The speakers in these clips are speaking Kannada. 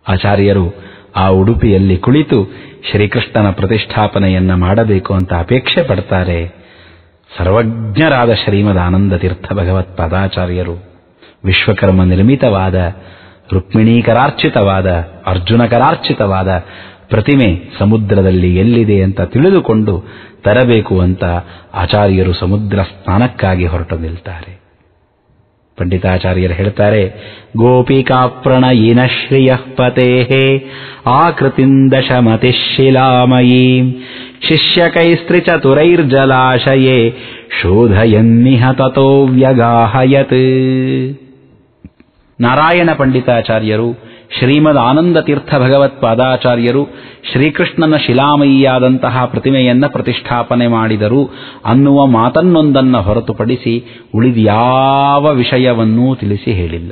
ಆಚಾರ್ಯರು ಆ ಉಡುಪಿಯಲ್ಲಿ ಕುಳಿತು ಶ್ರೀಕೃಷ್ಣನ ಪ್ರತಿಷ್ಠಾಪನೆಯನ್ನ ಮಾಡಬೇಕು ಅಂತ ಅಪೇಕ್ಷೆ ಪಡ್ತಾರೆ ಸರ್ವಜ್ಞರಾದ ಶ್ರೀಮದ್ ಆನಂದ ತೀರ್ಥ ಭಗವತ್ ಪದಾಚಾರ್ಯರು ವಿಶ್ವಕರ್ಮ ನಿರ್ಮಿತವಾದ ರುಕ್ಮಿಣೀಕರಾರ್ಚಿತವಾದ ಅರ್ಜುನಕರಾರ್ಚಿತವಾದ ಪ್ರತಿಮೆ ಸಮುದ್ರದಲ್ಲಿ ಎಲ್ಲಿದೆ ಅಂತ ತಿಳಿದುಕೊಂಡು ತರಬೇಕು ಅಂತ ಆಚಾರ್ಯರು ಸಮುದ್ರ ಸ್ನಾನಕ್ಕಾಗಿ ಹೊರಟು ನಿಲ್ತಾರೆ ಪಂಡಿತಾಚಾರ್ಯರು ಹೇಳ್ತಾರೆ ಗೋಪಿಕಾ ಪ್ರಣಯಿನ ಶ್ರಿಯ ಪತೆ ಆಕೃತಿಂ ದಶಮತಿಶಿಲಾಮಯೀ ಶಿಷ್ಯಕೈಸ್ತ್ರಿಚತುರೈರ್ಜಲಾಶಯೇ ಶೋಧಯನ್ನಿಹ ತಥೋ ವ್ಯಗಾಹಯತ್ ನಾರಾಯಣ ಪಂಡಿತಾಚಾರ್ಯರು ಶ್ರೀಮದ್ ಆನಂದ ತೀರ್ಥ ಭಗವತ್ ಪಾದಾಚಾರ್ಯರು ಶ್ರೀಕೃಷ್ಣನ ಶಿಲಾಮಯಿಯಾದಂತಹ ಪ್ರತಿಮೆಯನ್ನ ಪ್ರತಿಷ್ಠಾಪನೆ ಮಾಡಿದರು ಅನ್ನುವ ಮಾತನ್ನೊಂದನ್ನು ಹೊರತುಪಡಿಸಿ ಉಳಿದ್ಯಾವ ವಿಷಯವನ್ನೂ ತಿಳಿಸಿ ಹೇಳಿಲ್ಲ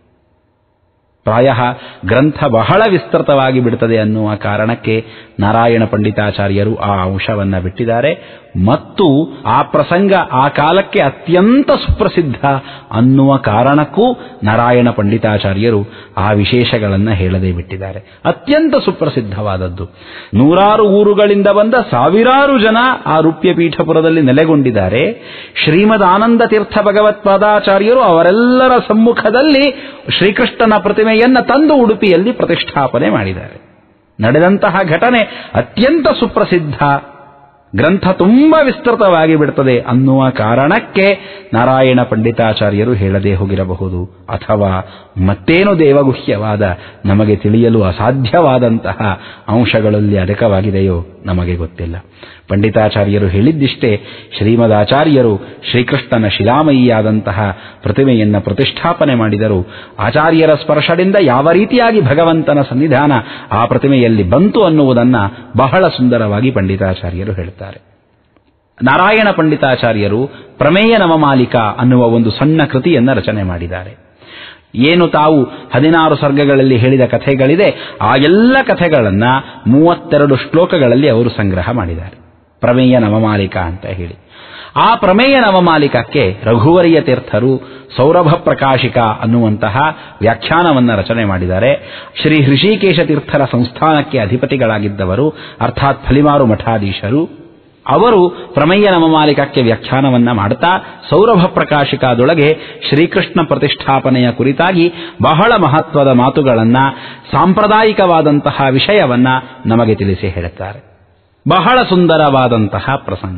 ಪ್ರಾಯ ಗ್ರಂಥ ಬಹಳ ವಿಸ್ತೃತವಾಗಿ ಬಿಡುತ್ತದೆ ಅನ್ನುವ ಕಾರಣಕ್ಕೆ ನಾರಾಯಣ ಪಂಡಿತಾಚಾರ್ಯರು ಆ ಅಂಶವನ್ನ ಬಿಟ್ಟಿದ್ದಾರೆ ಮತ್ತು ಆ ಪ್ರಸಂಗ ಆ ಕಾಲಕ್ಕೆ ಅತ್ಯಂತ ಸುಪ್ರಸಿದ್ಧ ಅನ್ನುವ ಕಾರಣಕ್ಕೂ ನಾರಾಯಣ ಪಂಡಿತಾಚಾರ್ಯರು ಆ ವಿಶೇಷಗಳನ್ನು ಹೇಳದೇ ಬಿಟ್ಟಿದ್ದಾರೆ ಅತ್ಯಂತ ಸುಪ್ರಸಿದ್ಧವಾದದ್ದು ನೂರಾರು ಊರುಗಳಿಂದ ಬಂದ ಸಾವಿರಾರು ಜನ ಆ ರುಪ್ಯ ಪೀಠಪುರದಲ್ಲಿ ನೆಲೆಗೊಂಡಿದ್ದಾರೆ ಶ್ರೀಮದ್ ಆನಂದ ತೀರ್ಥ ಭಗವತ್ಪಾದಾಚಾರ್ಯರು ಅವರೆಲ್ಲರ ಸಮ್ಮುಖದಲ್ಲಿ ಶ್ರೀಕೃಷ್ಣನ ಪ್ರತಿಮೆಯನ್ನ ತಂದು ಉಡುಪಿಯಲ್ಲಿ ಪ್ರತಿಷ್ಠಾಪನೆ ಮಾಡಿದ್ದಾರೆ ನಡೆದಂತಹ ಘಟನೆ ಅತ್ಯಂತ ಸುಪ್ರಸಿದ್ಧ ಗ್ರಂಥ ತುಂಬ ವಿಸ್ತೃತವಾಗಿ ಬಿಡುತ್ತದೆ ಅನ್ನುವ ಕಾರಣಕ್ಕೆ ನಾರಾಯಣ ಪಂಡಿತಾಚಾರ್ಯರು ಹೇಳದೆ ಹೋಗಿರಬಹುದು ಅಥವಾ ಮತ್ತೇನು ದೇವಗುಹ್ಯವಾದ ನಮಗೆ ತಿಳಿಯಲು ಅಸಾಧ್ಯವಾದಂತಹ ಅಂಶಗಳಲ್ಲಿ ಅಡಕವಾಗಿದೆಯೋ ನಮಗೆ ಗೊತ್ತಿಲ್ಲ ಪಂಡಿತಾಚಾರ್ಯರು ಹೇಳಿದ್ದಿಷ್ಟೇ ಶ್ರೀಮದಾಚಾರ್ಯರು ಶ್ರೀಕೃಷ್ಣನ ಶಿಲಾಮಯಿಯಾದಂತಹ ಪ್ರತಿಮೆಯನ್ನ ಪ್ರತಿಷ್ಠಾಪನೆ ಮಾಡಿದರು ಆಚಾರ್ಯರ ಸ್ಪರ್ಶದಿಂದ ಯಾವ ರೀತಿಯಾಗಿ ಭಗವಂತನ ಸನ್ನಿಧಾನ ಆ ಪ್ರತಿಮೆಯಲ್ಲಿ ಬಂತು ಅನ್ನುವುದನ್ನ ಬಹಳ ಸುಂದರವಾಗಿ ಪಂಡಿತಾಚಾರ್ಯರು ಹೇಳ್ತಾರೆ ನಾರಾಯಣ ಪಂಡಿತಾಚಾರ್ಯರು ಪ್ರಮೇಯ ನವಮಾಲಿಕ ಅನ್ನುವ ಒಂದು ಸಣ್ಣ ಕೃತಿಯನ್ನ ರಚನೆ ಮಾಡಿದ್ದಾರೆ ಏನು ತಾವು ಹದಿನಾರು ಸರ್ಗಗಳಲ್ಲಿ ಹೇಳಿದ ಕಥೆಗಳಿದೆ ಆ ಎಲ್ಲ ಕಥೆಗಳನ್ನ ಮೂವತ್ತೆರಡು ಶ್ಲೋಕಗಳಲ್ಲಿ ಅವರು ಸಂಗ್ರಹ ಮಾಡಿದ್ದಾರೆ ಪ್ರಮೇಯ ನವಮಾಲಿಕ ಅಂತ ಹೇಳಿ ಆ ಪ್ರಮೇಯ ನವಮಾಲಿಕಕ್ಕೆ ರಘುವರಿಯ ತೀರ್ಥರು ಸೌರಭ ಪ್ರಕಾಶಿಕ ಅನ್ನುವಂತಹ ವ್ಯಾಖ್ಯಾನವನ್ನ ರಚನೆ ಮಾಡಿದ್ದಾರೆ ಶ್ರೀ ಹೃಷಿಕೇಶ ತೀರ್ಥರ ಸಂಸ್ಥಾನಕ್ಕೆ ಅಧಿಪತಿಗಳಾಗಿದ್ದವರು ಅರ್ಥಾತ್ ಫಲಿಮಾರು ಮಠಾಧೀಶರು ಅವರು ಪ್ರಮೇಯ ನವಮಾಲಿಕಕ್ಕೆ ವ್ಯಾಖ್ಯಾನವನ್ನ ಮಾಡ್ತಾ ಸೌರಭ ಪ್ರಕಾಶಿಕಾದೊಳಗೆ ಶ್ರೀಕೃಷ್ಣ ಪ್ರತಿಷ್ಠಾಪನೆಯ ಕುರಿತಾಗಿ ಬಹಳ ಮಹತ್ವದ ಮಾತುಗಳನ್ನ ಸಾಂಪ್ರದಾಯಿಕವಾದಂತಹ ವಿಷಯವನ್ನ ನಮಗೆ ತಿಳಿಸಿ ಹೇಳುತ್ತಾರೆ ಬಹಳ ಸುಂದರವಾದಂತಹ ಪ್ರಸಂಗ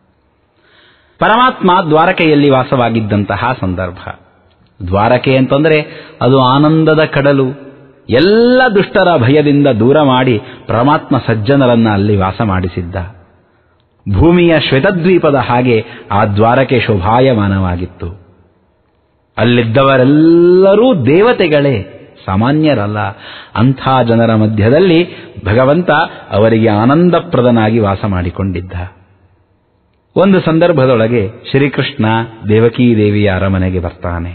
ಪರಮಾತ್ಮ ದ್ವಾರಕೆಯಲ್ಲಿ ವಾಸವಾಗಿದ್ದಂತಹ ಸಂದರ್ಭ ದ್ವಾರಕೆ ಅಂತಂದರೆ ಅದು ಆನಂದದ ಕಡಲು ಎಲ್ಲ ದುಷ್ಟರ ಭಯದಿಂದ ದೂರ ಮಾಡಿ ಪರಮಾತ್ಮ ಸಜ್ಜನರನ್ನ ಅಲ್ಲಿ ವಾಸ ಮಾಡಿಸಿದ್ದ ಭೂಮಿಯ ಶ್ವೇತದ್ವೀಪದ ಹಾಗೆ ಆ ದ್ವಾರಕೆ ಶೋಭಾಯಮಾನವಾಗಿತ್ತು ಅಲ್ಲಿದ್ದವರೆಲ್ಲರೂ ದೇವತೆಗಳೇ ಸಾಮಾನ್ಯರಲ್ಲ ಅಂಥ ಜನರ ಮಧ್ಯದಲ್ಲಿ ಭಗವಂತ ಅವರಿಗೆ ಆನಂದಪ್ರದನಾಗಿ ವಾಸ ಮಾಡಿಕೊಂಡಿದ್ದ ಒಂದು ಸಂದರ್ಭದೊಳಗೆ ಶ್ರೀಕೃಷ್ಣ ದೇವಕೀ ದೇವಿಯ ಅರಮನೆಗೆ ಬರ್ತಾನೆ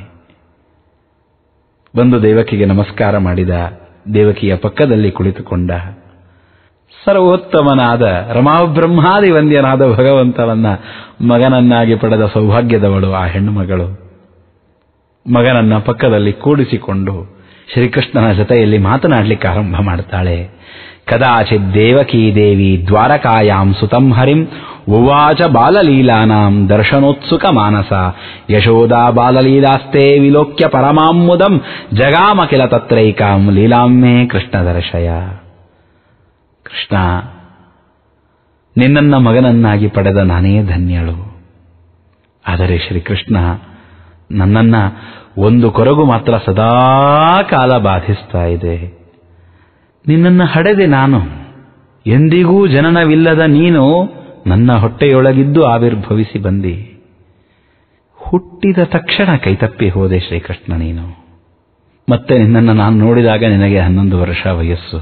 ಬಂದು ದೇವಕಿಗೆ ನಮಸ್ಕಾರ ಮಾಡಿದ ದೇವಕಿಯ ಪಕ್ಕದಲ್ಲಿ ಕುಳಿತುಕೊಂಡ ಸರ್ವೋತ್ತಮನಾದ ರಮಾಬ್ರಹ್ಮಾದಿ ವಂದ್ಯನಾದ ಭಗವಂತನನ್ನ ಮಗನನ್ನಾಗಿ ಪಡೆದ ಸೌಭಾಗ್ಯದವಳು ಆ ಹೆಣ್ಣು ಮಗಳು ಮಗನನ್ನ ಪಕ್ಕದಲ್ಲಿ ಕೂಡಿಸಿಕೊಂಡು ಶ್ರೀಕೃಷ್ಣನ ಜೊತೆಯಲ್ಲಿ ಮಾತನಾಡಲಿಕ್ಕೆ ಆರಂಭ ಮಾಡ್ತಾಳೆ ಕದಾಚಿತ್ ದೇವಕೀ ದೇವಿ ದ್ವಾರಕಾಯಾಂ ಸುತಂ ಹರಿಂ ಉವಾಚ ಬಾಲಲೀಲಾನಾಂ ದರ್ಶನೋತ್ಸುಕ ಮಾನಸ ಯಶೋದಾ ಬಾಲಲೀಲಾಸ್ತೆ ವಿಲೋಕ್ಯ ಪರಮಾಮುದಂ ಜಗಾಮ ಕಿಲ ತತ್ರೈಕಾಂ ಲೀಲಾಮ್ಮೆ ಕೃಷ್ಣ ದರ್ಶಯ ಕೃಷ್ಣ ನಿನ್ನನ್ನ ಮಗನನ್ನಾಗಿ ಪಡೆದ ನಾನೇ ಧನ್ಯಳು ಆದರೆ ಶ್ರೀಕೃಷ್ಣ ನನ್ನನ್ನ ಒಂದು ಕೊರಗು ಮಾತ್ರ ಸದಾ ಕಾಲ ಬಾಧಿಸ್ತಾ ಇದೆ ನಿನ್ನನ್ನು ಹಡೆದೆ ನಾನು ಎಂದಿಗೂ ಜನನವಿಲ್ಲದ ನೀನು ನನ್ನ ಹೊಟ್ಟೆಯೊಳಗಿದ್ದು ಆವಿರ್ಭವಿಸಿ ಬಂದಿ ಹುಟ್ಟಿದ ತಕ್ಷಣ ಕೈತಪ್ಪಿ ಹೋದೆ ಶ್ರೀಕೃಷ್ಣ ನೀನು ಮತ್ತೆ ನಿನ್ನನ್ನು ನಾನು ನೋಡಿದಾಗ ನಿನಗೆ ಹನ್ನೊಂದು ವರ್ಷ ವಯಸ್ಸು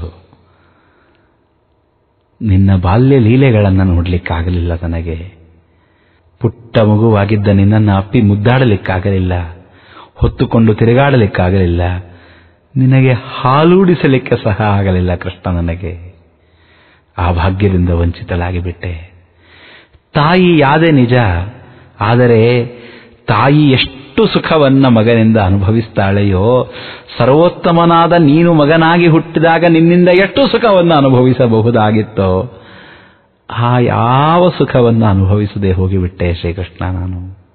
ನಿನ್ನ ಬಾಲ್ಯ ಲೀಲೆಗಳನ್ನು ನೋಡಲಿಕ್ಕಾಗಲಿಲ್ಲ ನನಗೆ ಪುಟ್ಟ ಮಗುವಾಗಿದ್ದ ನಿನ್ನನ್ನು ಅಪ್ಪಿ ಮುದ್ದಾಡಲಿಕ್ಕಾಗಲಿಲ್ಲ ಹೊತ್ತುಕೊಂಡು ತಿರುಗಾಡಲಿಕ್ಕಾಗಲಿಲ್ಲ ನಿನಗೆ ಹಾಲೂಡಿಸಲಿಕ್ಕೆ ಸಹ ಆಗಲಿಲ್ಲ ಕೃಷ್ಣ ನನಗೆ ಆ ಭಾಗ್ಯದಿಂದ ವಂಚಿತಳಾಗಿ ತಾಯಿ ಯಾದೆ ನಿಜ ಆದರೆ ತಾಯಿ ಎಷ್ಟು ಎಷ್ಟು ಸುಖವನ್ನ ಮಗನಿಂದ ಅನುಭವಿಸ್ತಾಳೆಯೋ ಸರ್ವೋತ್ತಮನಾದ ನೀನು ಮಗನಾಗಿ ಹುಟ್ಟಿದಾಗ ನಿನ್ನಿಂದ ಎಷ್ಟು ಸುಖವನ್ನು ಅನುಭವಿಸಬಹುದಾಗಿತ್ತೋ ಆ ಯಾವ ಸುಖವನ್ನು ಅನುಭವಿಸದೆ ಹೋಗಿಬಿಟ್ಟೆ ಶ್ರೀಕೃಷ್ಣ ನಾನು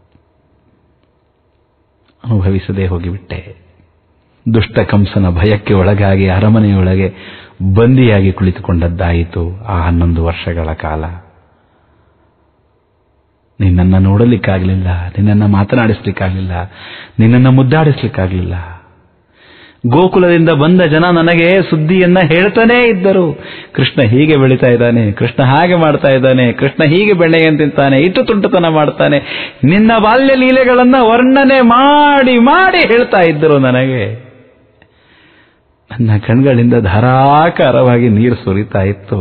ಅನುಭವಿಸದೆ ಹೋಗಿಬಿಟ್ಟೆ ದುಷ್ಟ ಕಂಸನ ಭಯಕ್ಕೆ ಒಳಗಾಗಿ ಅರಮನೆಯೊಳಗೆ ಬಂದಿಯಾಗಿ ಕುಳಿತುಕೊಂಡದ್ದಾಯಿತು ಆ ಹನ್ನೊಂದು ವರ್ಷಗಳ ಕಾಲ ನಿನ್ನನ್ನು ನೋಡಲಿಕ್ಕಾಗಲಿಲ್ಲ ನಿನ್ನನ್ನು ಮಾತನಾಡಿಸ್ಲಿಕ್ಕಾಗಲಿಲ್ಲ ನಿನ್ನನ್ನು ಮುದ್ದಾಡಿಸ್ಲಿಕ್ಕಾಗಲಿಲ್ಲ ಗೋಕುಲದಿಂದ ಬಂದ ಜನ ನನಗೆ ಸುದ್ದಿಯನ್ನ ಹೇಳ್ತಾನೇ ಇದ್ದರು ಕೃಷ್ಣ ಹೀಗೆ ಬೆಳೀತಾ ಇದ್ದಾನೆ ಕೃಷ್ಣ ಹಾಗೆ ಮಾಡ್ತಾ ಇದ್ದಾನೆ ಕೃಷ್ಣ ಹೀಗೆ ಬೆಣ್ಣೆಯನ್ನು ತಿಂತಾನೆ ಇಟ್ಟು ತುಂಟತನ ಮಾಡ್ತಾನೆ ನಿನ್ನ ಬಾಲ್ಯ ಲೀಲೆಗಳನ್ನ ವರ್ಣನೆ ಮಾಡಿ ಮಾಡಿ ಹೇಳ್ತಾ ಇದ್ದರು ನನಗೆ ನನ್ನ ಕಣ್ಗಳಿಂದ ಧಾರಾಕಾರವಾಗಿ ನೀರು ಸುರಿತಾ ಇತ್ತು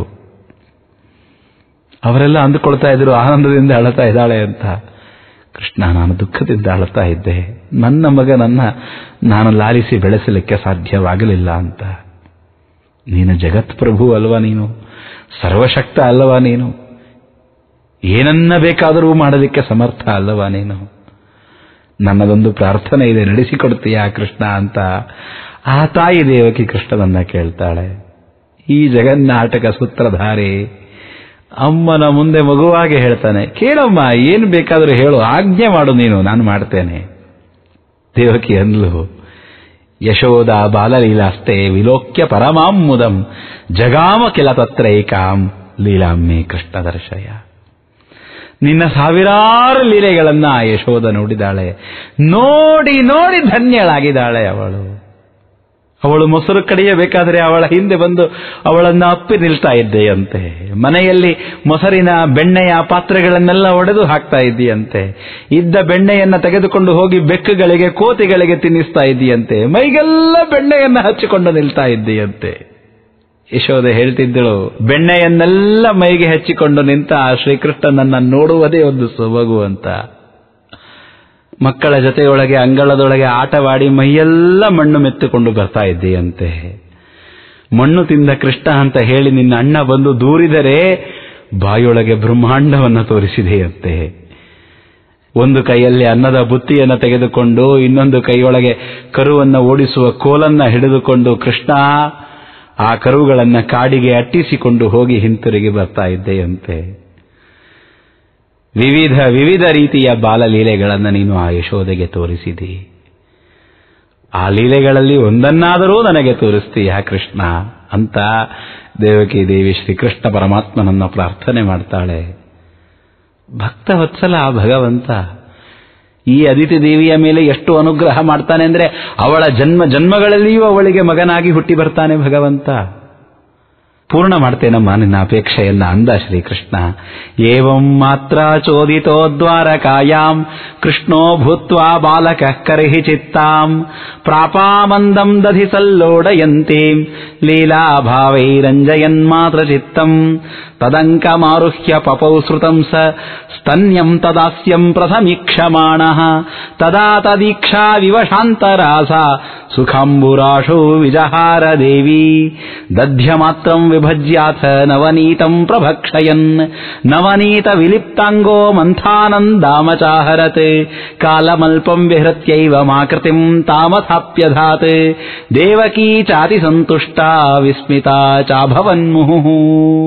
ಅವರೆಲ್ಲ ಅಂದುಕೊಳ್ತಾ ಇದ್ರು ಆನಂದದಿಂದ ಅಳತಾ ಇದ್ದಾಳೆ ಅಂತ ಕೃಷ್ಣ ನಾನು ದುಃಖದಿಂದ ಅಳತಾ ಇದ್ದೆ ನನ್ನ ಮಗನನ್ನ ನಾನು ಲಾಲಿಸಿ ಬೆಳೆಸಲಿಕ್ಕೆ ಸಾಧ್ಯವಾಗಲಿಲ್ಲ ಅಂತ ನೀನು ಜಗತ್ಪ್ರಭು ಅಲ್ವಾ ನೀನು ಸರ್ವಶಕ್ತ ಅಲ್ಲವಾ ನೀನು ಏನನ್ನ ಬೇಕಾದರೂ ಮಾಡಲಿಕ್ಕೆ ಸಮರ್ಥ ಅಲ್ಲವಾ ನೀನು ನನ್ನದೊಂದು ಪ್ರಾರ್ಥನೆ ಇದೆ ನಡೆಸಿಕೊಡ್ತೀಯಾ ಕೃಷ್ಣ ಅಂತ ಆ ತಾಯಿ ದೇವಕಿ ಕೃಷ್ಣನನ್ನ ಕೇಳ್ತಾಳೆ ಈ ಜಗನ್ನಾಟಕ ಸೂತ್ರಧಾರಿ ಅಮ್ಮನ ಮುಂದೆ ಮಗುವಾಗಿ ಹೇಳ್ತಾನೆ ಕೇಳಮ್ಮ ಏನು ಬೇಕಾದರೂ ಹೇಳು ಆಜ್ಞೆ ಮಾಡು ನೀನು ನಾನು ಮಾಡ್ತೇನೆ ದೇವಕಿ ಅಂದ್ಲು ಯಶೋದ ಬಾಲಲೀಲಾಸ್ತೆ ವಿಲೋಕ್ಯ ಪರಮಾಂ ಮುದಂ ಜಗಾಮ ಕೆಲ ತತ್ರೈಕಾಂ ಲೀಲಾಮ್ಮೆ ಕೃಷ್ಣ ದರ್ಶಯ ನಿನ್ನ ಸಾವಿರಾರು ಲೀಲೆಗಳನ್ನ ಆ ಯಶೋದ ನೋಡಿದಾಳೆ ನೋಡಿ ನೋಡಿ ಧನ್ಯಳಾಗಿದ್ದಾಳೆ ಅವಳು ಅವಳು ಮೊಸರು ಕಡಿಯಬೇಕಾದರೆ ಅವಳ ಹಿಂದೆ ಬಂದು ಅವಳನ್ನ ಅಪ್ಪಿ ನಿಲ್ತಾ ಇದ್ದೆಯಂತೆ ಮನೆಯಲ್ಲಿ ಮೊಸರಿನ ಬೆಣ್ಣೆಯ ಪಾತ್ರೆಗಳನ್ನೆಲ್ಲ ಒಡೆದು ಹಾಕ್ತಾ ಇದ್ದೀಯಂತೆ ಇದ್ದ ಬೆಣ್ಣೆಯನ್ನ ತೆಗೆದುಕೊಂಡು ಹೋಗಿ ಬೆಕ್ಕುಗಳಿಗೆ ಕೋತಿಗಳಿಗೆ ತಿನ್ನಿಸ್ತಾ ಇದ್ದೀಯಂತೆ ಮೈಗೆಲ್ಲ ಬೆಣ್ಣೆಯನ್ನ ಹಚ್ಚಿಕೊಂಡು ನಿಲ್ತಾ ಇದ್ದೀಯಂತೆ ಯಶೋದೆ ಹೇಳ್ತಿದ್ದಳು ಬೆಣ್ಣೆಯನ್ನೆಲ್ಲ ಮೈಗೆ ಹಚ್ಚಿಕೊಂಡು ನಿಂತ ಆ ಶ್ರೀಕೃಷ್ಣನನ್ನ ನೋಡುವುದೇ ಒಂದು ಸೊಬಗು ಅಂತ ಮಕ್ಕಳ ಜೊತೆಯೊಳಗೆ ಅಂಗಳದೊಳಗೆ ಆಟವಾಡಿ ಮೈಯೆಲ್ಲ ಮಣ್ಣು ಮೆತ್ತುಕೊಂಡು ಬರ್ತಾ ಇದ್ದೀಯಂತೆ ಮಣ್ಣು ತಿಂದ ಕೃಷ್ಣ ಅಂತ ಹೇಳಿ ನಿನ್ನ ಅಣ್ಣ ಬಂದು ದೂರಿದರೆ ಬಾಯೊಳಗೆ ಬ್ರಹ್ಮಾಂಡವನ್ನು ತೋರಿಸಿದೆಯಂತೆ ಒಂದು ಕೈಯಲ್ಲಿ ಅನ್ನದ ಬುತ್ತಿಯನ್ನು ತೆಗೆದುಕೊಂಡು ಇನ್ನೊಂದು ಕೈಯೊಳಗೆ ಕರುವನ್ನು ಓಡಿಸುವ ಕೋಲನ್ನ ಹಿಡಿದುಕೊಂಡು ಕೃಷ್ಣ ಆ ಕರುಗಳನ್ನ ಕಾಡಿಗೆ ಅಟ್ಟಿಸಿಕೊಂಡು ಹೋಗಿ ಹಿಂತಿರುಗಿ ಬರ್ತಾ ಇದ್ದೆಯಂತೆ ವಿವಿಧ ವಿವಿಧ ರೀತಿಯ ಬಾಲಲೀಲೆಗಳನ್ನು ನೀನು ಆ ಯಶೋದೆಗೆ ತೋರಿಸಿದಿ ಆ ಲೀಲೆಗಳಲ್ಲಿ ಒಂದನ್ನಾದರೂ ನನಗೆ ತೋರಿಸ್ತೀಯ ಕೃಷ್ಣ ಅಂತ ದೇವಕಿ ದೇವಿ ಶ್ರೀಕೃಷ್ಣ ಪರಮಾತ್ಮನನ್ನ ಪ್ರಾರ್ಥನೆ ಮಾಡ್ತಾಳೆ ಭಕ್ತವತ್ಸಲ ಆ ಭಗವಂತ ಈ ಅದಿತಿ ದೇವಿಯ ಮೇಲೆ ಎಷ್ಟು ಅನುಗ್ರಹ ಮಾಡ್ತಾನೆ ಅಂದ್ರೆ ಅವಳ ಜನ್ಮ ಜನ್ಮಗಳಲ್ಲಿಯೂ ಅವಳಿಗೆ ಮಗನಾಗಿ ಹುಟ್ಟಿ ಬರ್ತಾನೆ ಭಗವಂತ ಪೂರ್ಣ ಮಾಡ್ತೇನಮ್ಮ ನಿನ್ನ ಅಪೇಕ್ಷೆಯನ್ನ ಅಂದ ಶ್ರೀಕೃಷ್ಣ ಏವಂ ಮಾತ್ರ ಚೋದಿತೋ ದ್ವಾರಕಾಯಾಂ ಕೃಷ್ಣೋ ಭೂತ್ವಾ ಬಾಲಕ ಕರ್ಹಿ ಚಿತ್ತಾಂ ಪ್ರಾಪಾಮಂದಂ ದಧಿ ಸಲ್ಲೋಡಯಂತೀಂ ಲೀಲಾಭಾವೈರಂಜಯನ್ ಮಾತ್ರ ಚಿತ್ತಂ ತದಂಕಮಾರುಹ್ಯ ಪಪೌ ಶ್ರುತಂ ಸ ಸ್ತನ್ಯಂ ತದಾಸ್ಯಂ ಪ್ರಥಮೀಕ್ಷಮಾಣಃ ತದಾ ತದೀಕ್ಷಾ ವಿವಶಾಂತರಾಸ ಸುಖಾಂಬುರಾಶೋ ವಿಜಹಾರ ದೇವಿ ದಧ್ಯಮಾತ್ರಂ ವಿಭಜ್ಯಾಥ ನವನೀತಂ ಪ್ರಭಕ್ಷಯನ್ ನವನೀತ ವಿಲಿಪ್ತಾಂಗೋ ಮಂಥಾನಂದಾಮಚಾಹರತ್ ಕಾಲಮಲ್ಪಂ ವಿಹೃತ್ಯೈವ ಮಾಕೃತಿಂ ತಾಮಥಾಪ್ಯಧಾತ್ ದೇವಕೀ ಚಾತಿ ಸಂತುಷ್ಟಾ ವಿಸ್ಮಿತಾ ಚಾಭವನ್ಮುಹು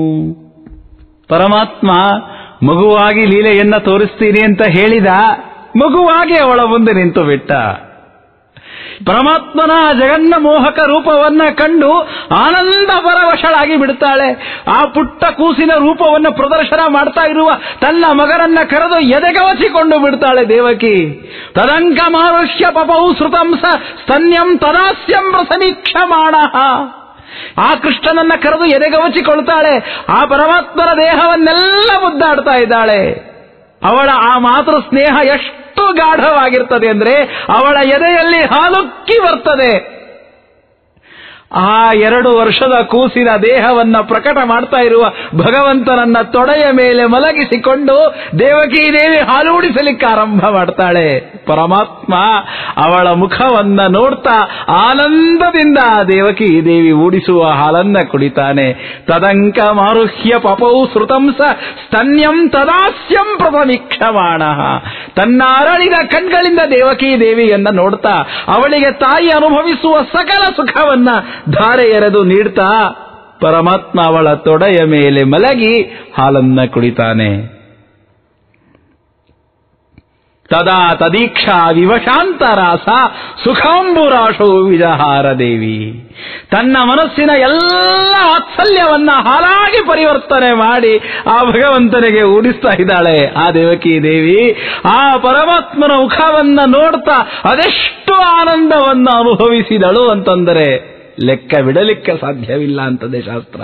ಪರಮಾತ್ಮ ಮಗುವಾಗಿ ಲೀಲೆಯನ್ನ ತೋರಿಸ್ತೀನಿ ಅಂತ ಹೇಳಿದ ಮಗುವಾಗಿ ಅವಳ ಮುಂದೆ ನಿಂತು ಬಿಟ್ಟ ಪರಮಾತ್ಮನ ಜಗನ್ನ ಮೋಹಕ ರೂಪವನ್ನ ಕಂಡು ಆನಂದ ಪರವಶಳಾಗಿ ಬಿಡ್ತಾಳೆ ಆ ಪುಟ್ಟ ಕೂಸಿನ ರೂಪವನ್ನು ಪ್ರದರ್ಶನ ಮಾಡ್ತಾ ಇರುವ ತನ್ನ ಮಗನನ್ನ ಕರೆದು ಎದೆಗವಸಿಕೊಂಡು ಬಿಡ್ತಾಳೆ ದೇವಕಿ ತದಂಕ ಮಾರುಷ್ಯ ಪಪೌ ಶ್ರುತಂಸ ಸ್ತನ್ಯಂ ತದಾಸ್ಯಂ ರಸನೀಕ್ಷಮಾಣ ಆ ಕೃಷ್ಣನನ್ನ ಕರೆದು ಎದೆಗವಚಿಕೊಳ್ತಾಳೆ ಆ ಪರಮಾತ್ಮನ ದೇಹವನ್ನೆಲ್ಲ ಮುದ್ದಾಡ್ತಾ ಇದ್ದಾಳೆ ಅವಳ ಆ ಮಾತೃ ಸ್ನೇಹ ಎಷ್ಟು ಗಾಢವಾಗಿರ್ತದೆ ಅಂದ್ರೆ ಅವಳ ಎದೆಯಲ್ಲಿ ಹಾಲುಕ್ಕಿ ಬರ್ತದೆ ಆ ಎರಡು ವರ್ಷದ ಕೂಸಿನ ದೇಹವನ್ನ ಪ್ರಕಟ ಮಾಡ್ತಾ ಇರುವ ಭಗವಂತನನ್ನ ತೊಡೆಯ ಮೇಲೆ ಮಲಗಿಸಿಕೊಂಡು ದೇವಕಿ ದೇವಿ ಹಾಲು ಉಡಿಸಲಿಕ್ಕೆ ಆರಂಭ ಮಾಡ್ತಾಳೆ ಪರಮಾತ್ಮ ಪರಮಾತ್ಮ ಅವಳ ಮುಖವನ್ನ ನೋಡ್ತಾ ಆನಂದದಿಂದ ಆ ದೇವಕಿ ದೇವಿ ಊಡಿಸುವ ಹಾಲನ್ನ ಕುಡಿತಾನೆ ತದಂಕ ಮಾರುಹ್ಯ ಪಪೌ ಶ್ರುತಂಸ ಸ್ತನ್ಯಂ ತದಾಸ್ಯಂ ಪ್ರಥಮೀಕ್ಷಮಾಣ ತನ್ನ ಅರಳಿದ ಕಣ್ಗಳಿಂದ ದೇವಕಿ ದೇವಿಯನ್ನ ನೋಡ್ತಾ ಅವಳಿಗೆ ತಾಯಿ ಅನುಭವಿಸುವ ಸಕಲ ಸುಖವನ್ನ ಧಾರೆ ಎರೆದು ನೀಡ್ತಾ ಪರಮಾತ್ಮ ಅವಳ ತೊಡೆಯ ಮೇಲೆ ಮಲಗಿ ಹಾಲನ್ನ ಕುಡಿತಾನೆ ತದಾ ತದೀಕ್ಷಾ ವಿವಶಾಂತರಾಸ ಸುಖಾಂಬುರಾಶೋ ವಿಜಹಾರ ದೇವಿ ತನ್ನ ಮನಸ್ಸಿನ ಎಲ್ಲ ವಾತ್ಸಲ್ಯವನ್ನ ಹಾಲಾಗಿ ಪರಿವರ್ತನೆ ಮಾಡಿ ಆ ಭಗವಂತನಿಗೆ ಊಡಿಸ್ತಾ ಇದ್ದಾಳೆ ಆ ದೇವಕಿ ದೇವಿ ಆ ಪರಮಾತ್ಮನ ಮುಖವನ್ನ ನೋಡ್ತಾ ಅದೆಷ್ಟು ಆನಂದವನ್ನ ಅನುಭವಿಸಿದಳು ಅಂತಂದರೆ ಲೆಕ್ಕ ಬಿಡಲಿಕ್ಕೆ ಸಾಧ್ಯವಿಲ್ಲ ಅಂತದೆ ಶಾಸ್ತ್ರ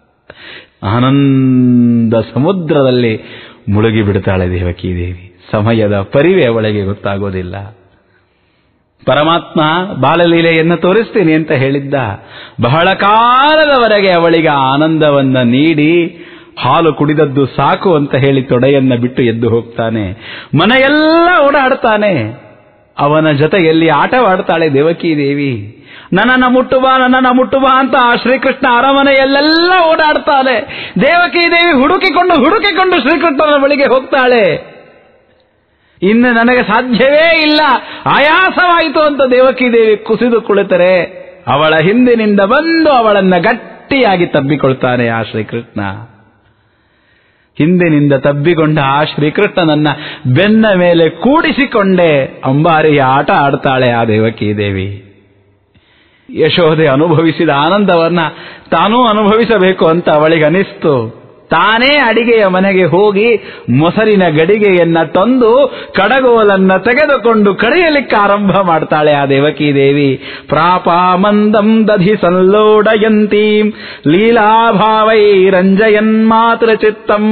ಆನಂದ ಸಮುದ್ರದಲ್ಲಿ ಮುಳುಗಿ ಬಿಡ್ತಾಳೆ ದೇವಕಿ ದೇವಿ ಸಮಯದ ಪರಿವೆ ಅವಳಿಗೆ ಗೊತ್ತಾಗೋದಿಲ್ಲ ಪರಮಾತ್ಮ ಬಾಲಲೀಲೆಯನ್ನು ತೋರಿಸ್ತೀನಿ ಅಂತ ಹೇಳಿದ್ದ ಬಹಳ ಕಾಲದವರೆಗೆ ಅವಳಿಗೆ ಆನಂದವನ್ನ ನೀಡಿ ಹಾಲು ಕುಡಿದದ್ದು ಸಾಕು ಅಂತ ಹೇಳಿ ತೊಡೆಯನ್ನ ಬಿಟ್ಟು ಎದ್ದು ಹೋಗ್ತಾನೆ ಮನೆಯೆಲ್ಲ ಓಡಾಡ್ತಾನೆ ಅವನ ಜೊತೆಯಲ್ಲಿ ಆಟವಾಡ್ತಾಳೆ ದೇವಕಿ ದೇವಿ ನನ್ನನ್ನ ಮುಟ್ಟುಬಾ ನನ್ನನ್ನ ಮುಟ್ಟುಬಾ ಅಂತ ಆ ಶ್ರೀಕೃಷ್ಣ ಅರಮನೆಯಲ್ಲೆಲ್ಲ ಓಡಾಡ್ತಾಳೆ ದೇವಕಿ ದೇವಿ ಹುಡುಕಿಕೊಂಡು ಹುಡುಕಿಕೊಂಡು ಶ್ರೀಕೃಷ್ಣನ ಬಳಿಗೆ ಹೋಗ್ತಾಳೆ ಇನ್ನು ನನಗೆ ಸಾಧ್ಯವೇ ಇಲ್ಲ ಆಯಾಸವಾಯಿತು ಅಂತ ದೇವಕಿ ದೇವಿ ಕುಸಿದು ಕುಳಿತರೆ ಅವಳ ಹಿಂದಿನಿಂದ ಬಂದು ಅವಳನ್ನ ಗಟ್ಟಿಯಾಗಿ ತಬ್ಬಿಕೊಳ್ತಾನೆ ಆ ಶ್ರೀಕೃಷ್ಣ ಹಿಂದಿನಿಂದ ತಬ್ಬಿಕೊಂಡ ಆ ಶ್ರೀಕೃಷ್ಣನನ್ನ ಬೆನ್ನ ಮೇಲೆ ಕೂಡಿಸಿಕೊಂಡೇ ಅಂಬಾರಿಯ ಆಟ ಆಡ್ತಾಳೆ ಆ ದೇವಕಿ ದೇವಿ ಯಶೋದೆ ಅನುಭವಿಸಿದ ಆನಂದವನ್ನ ತಾನೂ ಅನುಭವಿಸಬೇಕು ಅಂತ ಅವಳಿಗೆ ಅನಿಸ್ತು ತಾನೇ ಅಡಿಗೆಯ ಮನೆಗೆ ಹೋಗಿ ಮೊಸರಿನ ಗಡಿಗೆಯನ್ನ ತಂದು ಕಡಗೋಲನ್ನ ತೆಗೆದುಕೊಂಡು ಕಡಿಯಲಿಕ್ಕೆ ಆರಂಭ ಮಾಡ್ತಾಳೆ ಆ ದೇವಕಿ ದೇವಿ ಪ್ರಾಪಾಮಂದಂ ದಧಿ ಸಂಲೋಡಯಂತೀಂ ಲೀಲಾಭಾವೈ ರಂಜಯನ್ ಮಾತೃ ಚಿತ್ತಂ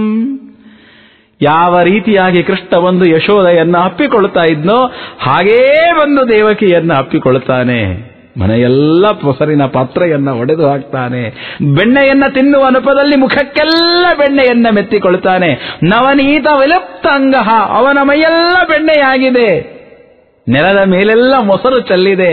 ಯಾವ ರೀತಿಯಾಗಿ ಕೃಷ್ಣ ಬಂದು ಯಶೋದೆಯನ್ನ ಅಪ್ಪಿಕೊಳ್ತಾ ಇದ್ನೋ ಹಾಗೇ ಬಂದು ದೇವಕಿಯನ್ನ ಅಪ್ಪಿಕೊಳ್ತಾನೆ ಮನೆಯೆಲ್ಲ ಮೊಸರಿನ ಪಾತ್ರೆಯನ್ನ ಒಡೆದು ಹಾಕ್ತಾನೆ ಬೆಣ್ಣೆಯನ್ನ ತಿನ್ನುವ ಅನುಪದಲ್ಲಿ ಮುಖಕ್ಕೆಲ್ಲ ಬೆಣ್ಣೆಯನ್ನ ಮೆತ್ತಿಕೊಳ್ತಾನೆ ನವನೀತ ವಿಲುಪ್ತ ಅಂಗಹ ಅವನ ಮೈಯೆಲ್ಲ ಬೆಣ್ಣೆಯಾಗಿದೆ ನೆಲದ ಮೇಲೆಲ್ಲ ಮೊಸರು ಚೆಲ್ಲಿದೆ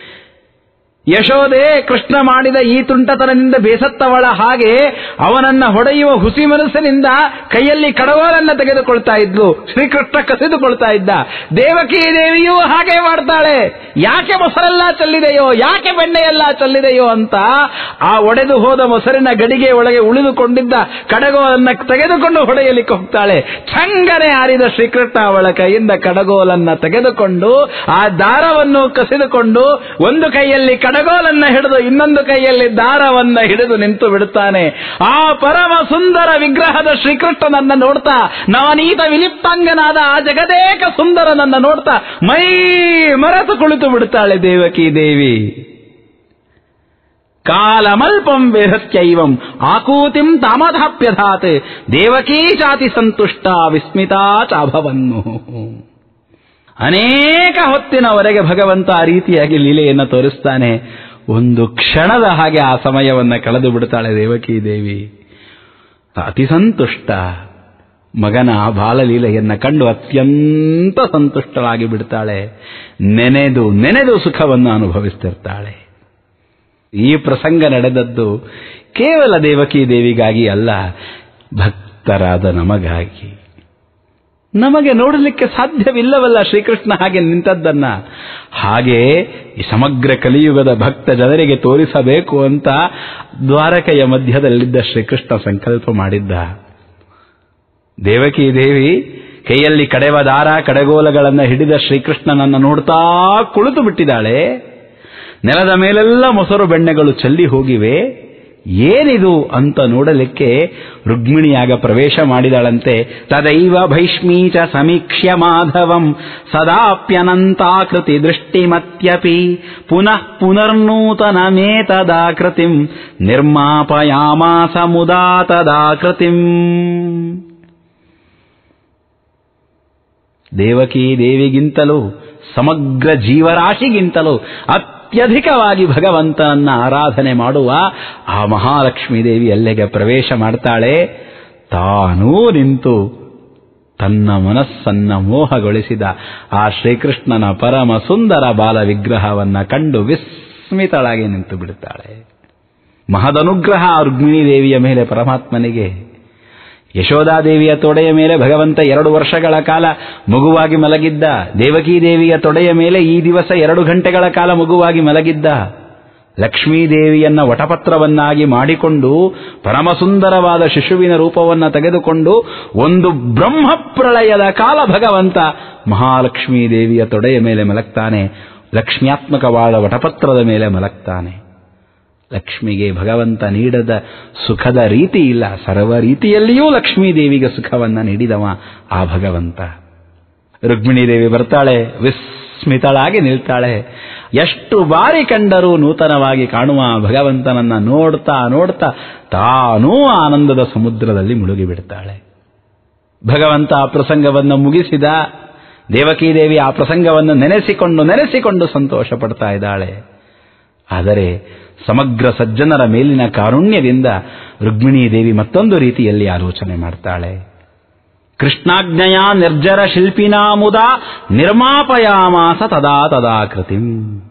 ಯಶೋದೆ ಕೃಷ್ಣ ಮಾಡಿದ ಈ ತುಂಟತನದಿಂದ ಬೇಸತ್ತವಳ ಹಾಗೆ ಅವನನ್ನ ಹೊಡೆಯುವ ಹುಸಿ ಮನಸ್ಸಿನಿಂದ ಕೈಯಲ್ಲಿ ಕಡಗೋಲನ್ನ ತೆಗೆದುಕೊಳ್ತಾ ಇದ್ಲು ಶ್ರೀಕೃಷ್ಣ ಕಸಿದುಕೊಳ್ತಾ ಇದ್ದ ದೇವಕಿ ದೇವಿಯೂ ಹಾಗೆ ಮಾಡ್ತಾಳೆ ಯಾಕೆ ಮೊಸರೆಲ್ಲ ಚೆಲ್ಲಿದೆಯೋ ಯಾಕೆ ಬೆಣ್ಣೆಯೆಲ್ಲ ಚೆಲ್ಲಿದೆಯೋ ಅಂತ ಆ ಒಡೆದು ಹೋದ ಮೊಸರಿನ ಗಡಿಗೆ ಒಳಗೆ ಉಳಿದುಕೊಂಡಿದ್ದ ಕಡಗೋಲನ್ನ ತೆಗೆದುಕೊಂಡು ಹೊಡೆಯಲಿಕ್ಕೆ ಹೋಗ್ತಾಳೆ ಛಂಗನೆ ಹಾರಿದ ಶ್ರೀಕೃಷ್ಣ ಅವಳ ಕೈಯಿಂದ ಕಡಗೋಲನ್ನ ತೆಗೆದುಕೊಂಡು ಆ ದಾರವನ್ನು ಕಸಿದುಕೊಂಡು ಒಂದು ಕೈಯಲ್ಲಿ ಕಡಗೋಲನ್ನ ಹಿಡಿದು ಇನ್ನೊಂದು ಕೈಯಲ್ಲಿ ದಾರವನ್ನ ಹಿಡಿದು ನಿಂತು ಬಿಡುತ್ತಾನೆ ಆ ಪರಮ ಸುಂದರ ವಿಗ್ರಹದ ಶ್ರೀಕೃಷ್ಣನನ್ನ ನೋಡ್ತಾ ನವನೀತ ವಿಲಿಪ್ತಾಂಗನಾದ ಆ ಜಗದೇಕ ಸುಂದರನನ್ನ ನೋಡ್ತಾ ಮೈ ಮರೆತು ಕುಳಿತು ಬಿಡುತ್ತಾಳೆ ದೇವಕಿ ದೇವಿ ಕಾಲಮಲ್ಪಂ ವೇದಸ್ಯೈವಂ ಆಕೂತಿಂ ತಾಮಧಾಪ್ಯಧಾತ್ ದೇವಕೀ ಚಾತಿ ಸಂತುಷ್ಟ ವಿಸ್ಮಿತಾ ಚಾಭವನ್ನು ಅನೇಕ ಹೊತ್ತಿನವರೆಗೆ ಭಗವಂತ ಆ ರೀತಿಯಾಗಿ ಲೀಲೆಯನ್ನು ತೋರಿಸ್ತಾನೆ ಒಂದು ಕ್ಷಣದ ಹಾಗೆ ಆ ಸಮಯವನ್ನ ಕಳೆದು ಬಿಡ್ತಾಳೆ ದೇವಕಿ ದೇವಿ ಅತಿ ಸಂತುಷ್ಟ ಮಗನ ಆ ಬಾಲಲೀಲೆಯನ್ನ ಕಂಡು ಅತ್ಯಂತ ಸಂತುಷ್ಟಳಾಗಿ ಬಿಡ್ತಾಳೆ ನೆನೆದು ನೆನೆದು ಸುಖವನ್ನು ಅನುಭವಿಸ್ತಿರ್ತಾಳೆ ಈ ಪ್ರಸಂಗ ನಡೆದದ್ದು ಕೇವಲ ದೇವಕಿ ದೇವಿಗಾಗಿ ಅಲ್ಲ ಭಕ್ತರಾದ ನಮಗಾಗಿ ನಮಗೆ ನೋಡಲಿಕ್ಕೆ ಸಾಧ್ಯವಿಲ್ಲವಲ್ಲ ಶ್ರೀಕೃಷ್ಣ ಹಾಗೆ ನಿಂತದ್ದನ್ನ ಹಾಗೆ ಈ ಸಮಗ್ರ ಕಲಿಯುಗದ ಭಕ್ತ ಜನರಿಗೆ ತೋರಿಸಬೇಕು ಅಂತ ದ್ವಾರಕೆಯ ಮಧ್ಯದಲ್ಲಿದ್ದ ಶ್ರೀಕೃಷ್ಣ ಸಂಕಲ್ಪ ಮಾಡಿದ್ದ ದೇವಕಿ ದೇವಿ ಕೈಯಲ್ಲಿ ಕಡೆವ ದಾರ ಕಡೆಗೋಲಗಳನ್ನು ಹಿಡಿದ ಶ್ರೀಕೃಷ್ಣನನ್ನ ನೋಡ್ತಾ ಕುಳಿತು ಬಿಟ್ಟಿದ್ದಾಳೆ ನೆಲದ ಮೇಲೆಲ್ಲ ಮೊಸರು ಬೆಣ್ಣೆಗಳು ಚೆಲ್ಲಿ ಹೋಗಿವೆ ಏನಿದು ಅಂತ ನೋಡಲಿಕ್ಕೆ ರುಕ್ಮಿಣಿಯಾಗ ಪ್ರವೇಶ ಮಾಡಿದಳಂತೆ ತದೈವ ಭೈಷ್ಮೀಚ ಸಮೀಕ್ಷ್ಯ ಮಾಧವಂ ಸದಾಪ್ಯನಂತಾಕೃತಿ ದೃಷ್ಟಿಮತ್ಯಪಿ ಪುನಃ ಪುನರ್ನೂತನಮೇತದಾಕೃತಿಂ ನಿರ್ಮಾಪಯಾಮಾಸ ಮುದಾ ತದಾಕೃತಿಂ ದೇವಕಿ ದೇವಿಗಿಂತಲೂ ಸಮಗ್ರ ಜೀವರಾಶಿಗಿಂತಲೂ ಅತ್ಯಧಿಕವಾಗಿ ಭಗವಂತನನ್ನ ಆರಾಧನೆ ಮಾಡುವ ಆ ಮಹಾಲಕ್ಷ್ಮೀ ದೇವಿ ಅಲ್ಲಿಗೆ ಪ್ರವೇಶ ಮಾಡ್ತಾಳೆ ತಾನೂ ನಿಂತು ತನ್ನ ಮನಸ್ಸನ್ನ ಮೋಹಗೊಳಿಸಿದ ಆ ಶ್ರೀಕೃಷ್ಣನ ಪರಮ ಸುಂದರ ಬಾಲ ವಿಗ್ರಹವನ್ನ ಕಂಡು ವಿಸ್ಮಿತಳಾಗಿ ನಿಂತು ಬಿಡುತ್ತಾಳೆ ಮಹದನುಗ್ರಹ ರುಕ್ಮಿಣೀ ದೇವಿಯ ಮೇಲೆ ಪರಮಾತ್ಮನಿಗೆ ಯಶೋಧಾದೇವಿಯ ತೊಡೆಯ ಮೇಲೆ ಭಗವಂತ ಎರಡು ವರ್ಷಗಳ ಕಾಲ ಮಗುವಾಗಿ ಮಲಗಿದ್ದ ದೇವಕೀ ದೇವಿಯ ತೊಡೆಯ ಮೇಲೆ ಈ ದಿವಸ ಎರಡು ಗಂಟೆಗಳ ಕಾಲ ಮಗುವಾಗಿ ಮಲಗಿದ್ದ ಲಕ್ಷ್ಮೀದೇವಿಯನ್ನ ವಟಪತ್ರವನ್ನಾಗಿ ಮಾಡಿಕೊಂಡು ಪರಮಸುಂದರವಾದ ಶಿಶುವಿನ ರೂಪವನ್ನು ತೆಗೆದುಕೊಂಡು ಒಂದು ಬ್ರಹ್ಮಪ್ರಳಯದ ಕಾಲ ಭಗವಂತ ಮಹಾಲಕ್ಷ್ಮೀ ದೇವಿಯ ತೊಡೆಯ ಮೇಲೆ ಮಲಗ್ತಾನೆ ಲಕ್ಷ್ಮ್ಯಾತ್ಮಕವಾದ ವಟಪತ್ರದ ಮೇಲೆ ಮಲಗ್ತಾನೆ ಲಕ್ಷ್ಮಿಗೆ ಭಗವಂತ ನೀಡದ ಸುಖದ ರೀತಿ ಇಲ್ಲ ಸರ್ವ ರೀತಿಯಲ್ಲಿಯೂ ಲಕ್ಷ್ಮೀ ದೇವಿಗೆ ಸುಖವನ್ನ ನೀಡಿದವ ಆ ಭಗವಂತ ರುಕ್ಮಿಣೀ ದೇವಿ ಬರ್ತಾಳೆ ವಿಸ್ಮಿತಳಾಗಿ ನಿಲ್ತಾಳೆ ಎಷ್ಟು ಬಾರಿ ಕಂಡರೂ ನೂತನವಾಗಿ ಕಾಣುವ ಭಗವಂತನನ್ನ ನೋಡ್ತಾ ನೋಡ್ತಾ ತಾನೂ ಆನಂದದ ಸಮುದ್ರದಲ್ಲಿ ಮುಳುಗಿ ಬಿಡ್ತಾಳೆ ಭಗವಂತ ಆ ಪ್ರಸಂಗವನ್ನು ಮುಗಿಸಿದ ದೇವಕೀದೇವಿ ಆ ಪ್ರಸಂಗವನ್ನು ನೆನೆಸಿಕೊಂಡು ನೆನೆಸಿಕೊಂಡು ಸಂತೋಷ ಪಡ್ತಾ ಇದ್ದಾಳೆ ಆದರೆ ಸಮಗ್ರ ಸಜ್ಜನರ ಮೇಲಿನ ಕಾರುಣ್ಯದಿಂದ ರುಕ್ಮಿಣೀ ದೇವಿ ಮತ್ತೊಂದು ರೀತಿಯಲ್ಲಿ ಆಲೋಚನೆ ಮಾಡ್ತಾಳೆ ಕೃಷ್ಣಾಜ್ಞೆಯ ನಿರ್ಜರ ಶಿಲ್ಪಿನಾ ಮುದ ನಿರ್ಮಾಪಯಾಮಾಸ ತದಾ ತದಾ ಕೃತಿಂ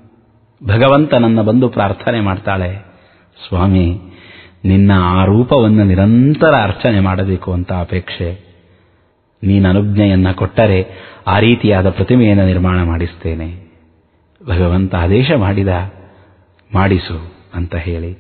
ಭಗವಂತನನ್ನ ಬಂದು ಪ್ರಾರ್ಥನೆ ಮಾಡ್ತಾಳೆ ಸ್ವಾಮಿ ನಿನ್ನ ಆ ರೂಪವನ್ನು ನಿರಂತರ ಅರ್ಚನೆ ಮಾಡಬೇಕು ಅಂತ ಅಪೇಕ್ಷೆ ನೀನು ಅನುಜ್ಞೆಯನ್ನ ಕೊಟ್ಟರೆ ಆ ರೀತಿಯಾದ ಪ್ರತಿಮೆಯನ್ನು ನಿರ್ಮಾಣ ಮಾಡಿಸ್ತೇನೆ ಭಗವಂತ ಆದೇಶ ಮಾಡಿದ ಮಾಡಿಸು ಅಂತ ಹೇಳಿ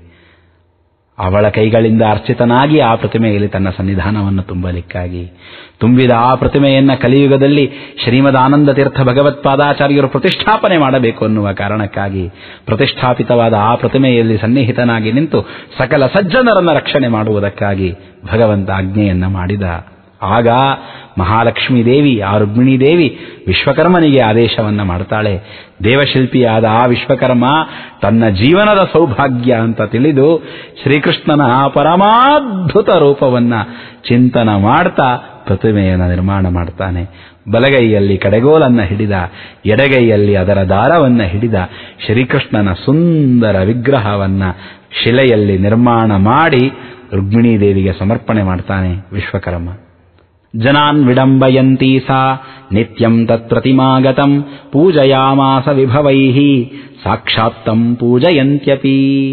ಅವಳ ಕೈಗಳಿಂದ ಅರ್ಚಿತನಾಗಿ ಆ ಪ್ರತಿಮೆಯಲ್ಲಿ ತನ್ನ ಸನ್ನಿಧಾನವನ್ನು ತುಂಬಲಿಕ್ಕಾಗಿ ತುಂಬಿದ ಆ ಪ್ರತಿಮೆಯನ್ನ ಕಲಿಯುಗದಲ್ಲಿ ಶ್ರೀಮದಾನಂದ ತೀರ್ಥ ಭಗವತ್ಪಾದಾಚಾರ್ಯರು ಪ್ರತಿಷ್ಠಾಪನೆ ಮಾಡಬೇಕು ಅನ್ನುವ ಕಾರಣಕ್ಕಾಗಿ ಪ್ರತಿಷ್ಠಾಪಿತವಾದ ಆ ಪ್ರತಿಮೆಯಲ್ಲಿ ಸನ್ನಿಹಿತನಾಗಿ ನಿಂತು ಸಕಲ ಸಜ್ಜನರನ್ನ ರಕ್ಷಣೆ ಮಾಡುವುದಕ್ಕಾಗಿ ಭಗವಂತ ಆಜ್ಞೆಯನ್ನ ಮಾಡಿದ ಆಗ ಮಹಾಲಕ್ಷ್ಮೀ ದೇವಿ ಆ ರುಕ್ಮಿಣೀ ದೇವಿ ವಿಶ್ವಕರ್ಮನಿಗೆ ಆದೇಶವನ್ನ ಮಾಡ್ತಾಳೆ ದೇವಶಿಲ್ಪಿಯಾದ ಆ ವಿಶ್ವಕರ್ಮ ತನ್ನ ಜೀವನದ ಸೌಭಾಗ್ಯ ಅಂತ ತಿಳಿದು ಶ್ರೀಕೃಷ್ಣನ ಆ ಪರಮಾದ್ಭುತ ರೂಪವನ್ನ ಚಿಂತನ ಮಾಡ್ತಾ ಪ್ರತಿಮೆಯನ್ನು ನಿರ್ಮಾಣ ಮಾಡ್ತಾನೆ ಬಲಗೈಯಲ್ಲಿ ಕಡೆಗೋಲನ್ನ ಹಿಡಿದ ಎಡಗೈಯಲ್ಲಿ ಅದರ ದಾರವನ್ನ ಹಿಡಿದ ಶ್ರೀಕೃಷ್ಣನ ಸುಂದರ ವಿಗ್ರಹವನ್ನ ಶಿಲೆಯಲ್ಲಿ ನಿರ್ಮಾಣ ಮಾಡಿ ರುಕ್ಮಿಣೀ ದೇವಿಗೆ ಸಮರ್ಪಣೆ ಮಾಡ್ತಾನೆ ವಿಶ್ವಕರ್ಮ ಜನಾನ್ ವಿಡಂಬಯಂತೀ ಸಾ ನಿತ್ಯಂ ತತ್ಪ್ರತಿಮಾಗತಂ ಪೂಜಯಾಮಾಸ ವಿಭವೈ ಸಾಕ್ಷಾತ್ತಂ ಪೂಜಯಂತ್ಯಪಿ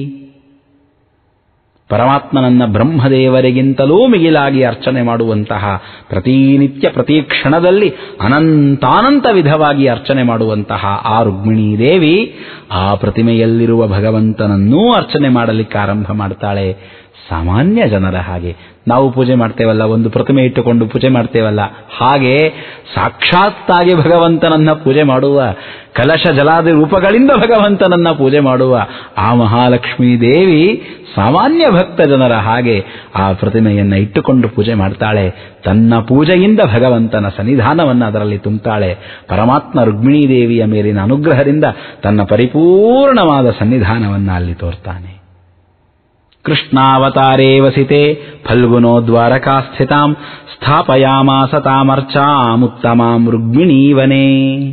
ಪರಮಾತ್ಮನನ್ನ ಬ್ರಹ್ಮದೇವರಿಗಿಂತಲೂ ಮಿಗಿಲಾಗಿ ಅರ್ಚನೆ ಮಾಡುವಂತಹ ಪ್ರತಿನಿತ್ಯ ಪ್ರತಿ ಕ್ಷಣದಲ್ಲಿ ಅನಂತಾನಂತ ವಿಧವಾಗಿ ಅರ್ಚನೆ ಮಾಡುವಂತಹ ಆ ರುಕ್ಮಿಣೀ ದೇವಿ ಆ ಪ್ರತಿಮೆಯಲ್ಲಿರುವ ಭಗವಂತನನ್ನೂ ಅರ್ಚನೆ ಮಾಡಲಿಕ್ಕೆ ಆರಂಭ ಮಾಡ್ತಾಳೆ ಸಾಮಾನ್ಯ ಜನರ ಹಾಗೆ ನಾವು ಪೂಜೆ ಮಾಡ್ತೇವಲ್ಲ ಒಂದು ಪ್ರತಿಮೆ ಇಟ್ಟುಕೊಂಡು ಪೂಜೆ ಮಾಡ್ತೇವಲ್ಲ ಹಾಗೆ ಸಾಕ್ಷಾತ್ತಾಗಿ ಭಗವಂತನನ್ನ ಪೂಜೆ ಮಾಡುವ ಕಲಶ ಜಲಾದಿ ರೂಪಗಳಿಂದ ಭಗವಂತನನ್ನ ಪೂಜೆ ಮಾಡುವ ಆ ಮಹಾಲಕ್ಷ್ಮೀ ದೇವಿ ಸಾಮಾನ್ಯ ಭಕ್ತ ಜನರ ಹಾಗೆ ಆ ಪ್ರತಿಮೆಯನ್ನ ಇಟ್ಟುಕೊಂಡು ಪೂಜೆ ಮಾಡ್ತಾಳೆ ತನ್ನ ಪೂಜೆಯಿಂದ ಭಗವಂತನ ಸನ್ನಿಧಾನವನ್ನು ಅದರಲ್ಲಿ ತುಂಬುತ್ತಾಳೆ ಪರಮಾತ್ಮ ರುಕ್ಮಿಣೀ ದೇವಿಯ ಮೇಲಿನ ಅನುಗ್ರಹದಿಂದ ತನ್ನ ಪರಿಪೂರ್ಣವಾದ ಸನ್ನಿಧಾನವನ್ನು ಅಲ್ಲಿ ತೋರ್ತಾನೆ ಕೃಷ್ಣಾವತಾರೇ ವಸಿತೆ ಫಲ್ಗುನೋ ದ್ವಾರಕಾಸ್ಥಿತಾಂ ಸ್ಥಾಪಯಾಮಾಸ ತಾಮರ್ಚಾಮುತ್ತಮಾಂ ರುಗ್ಮಿಣೀವನೇ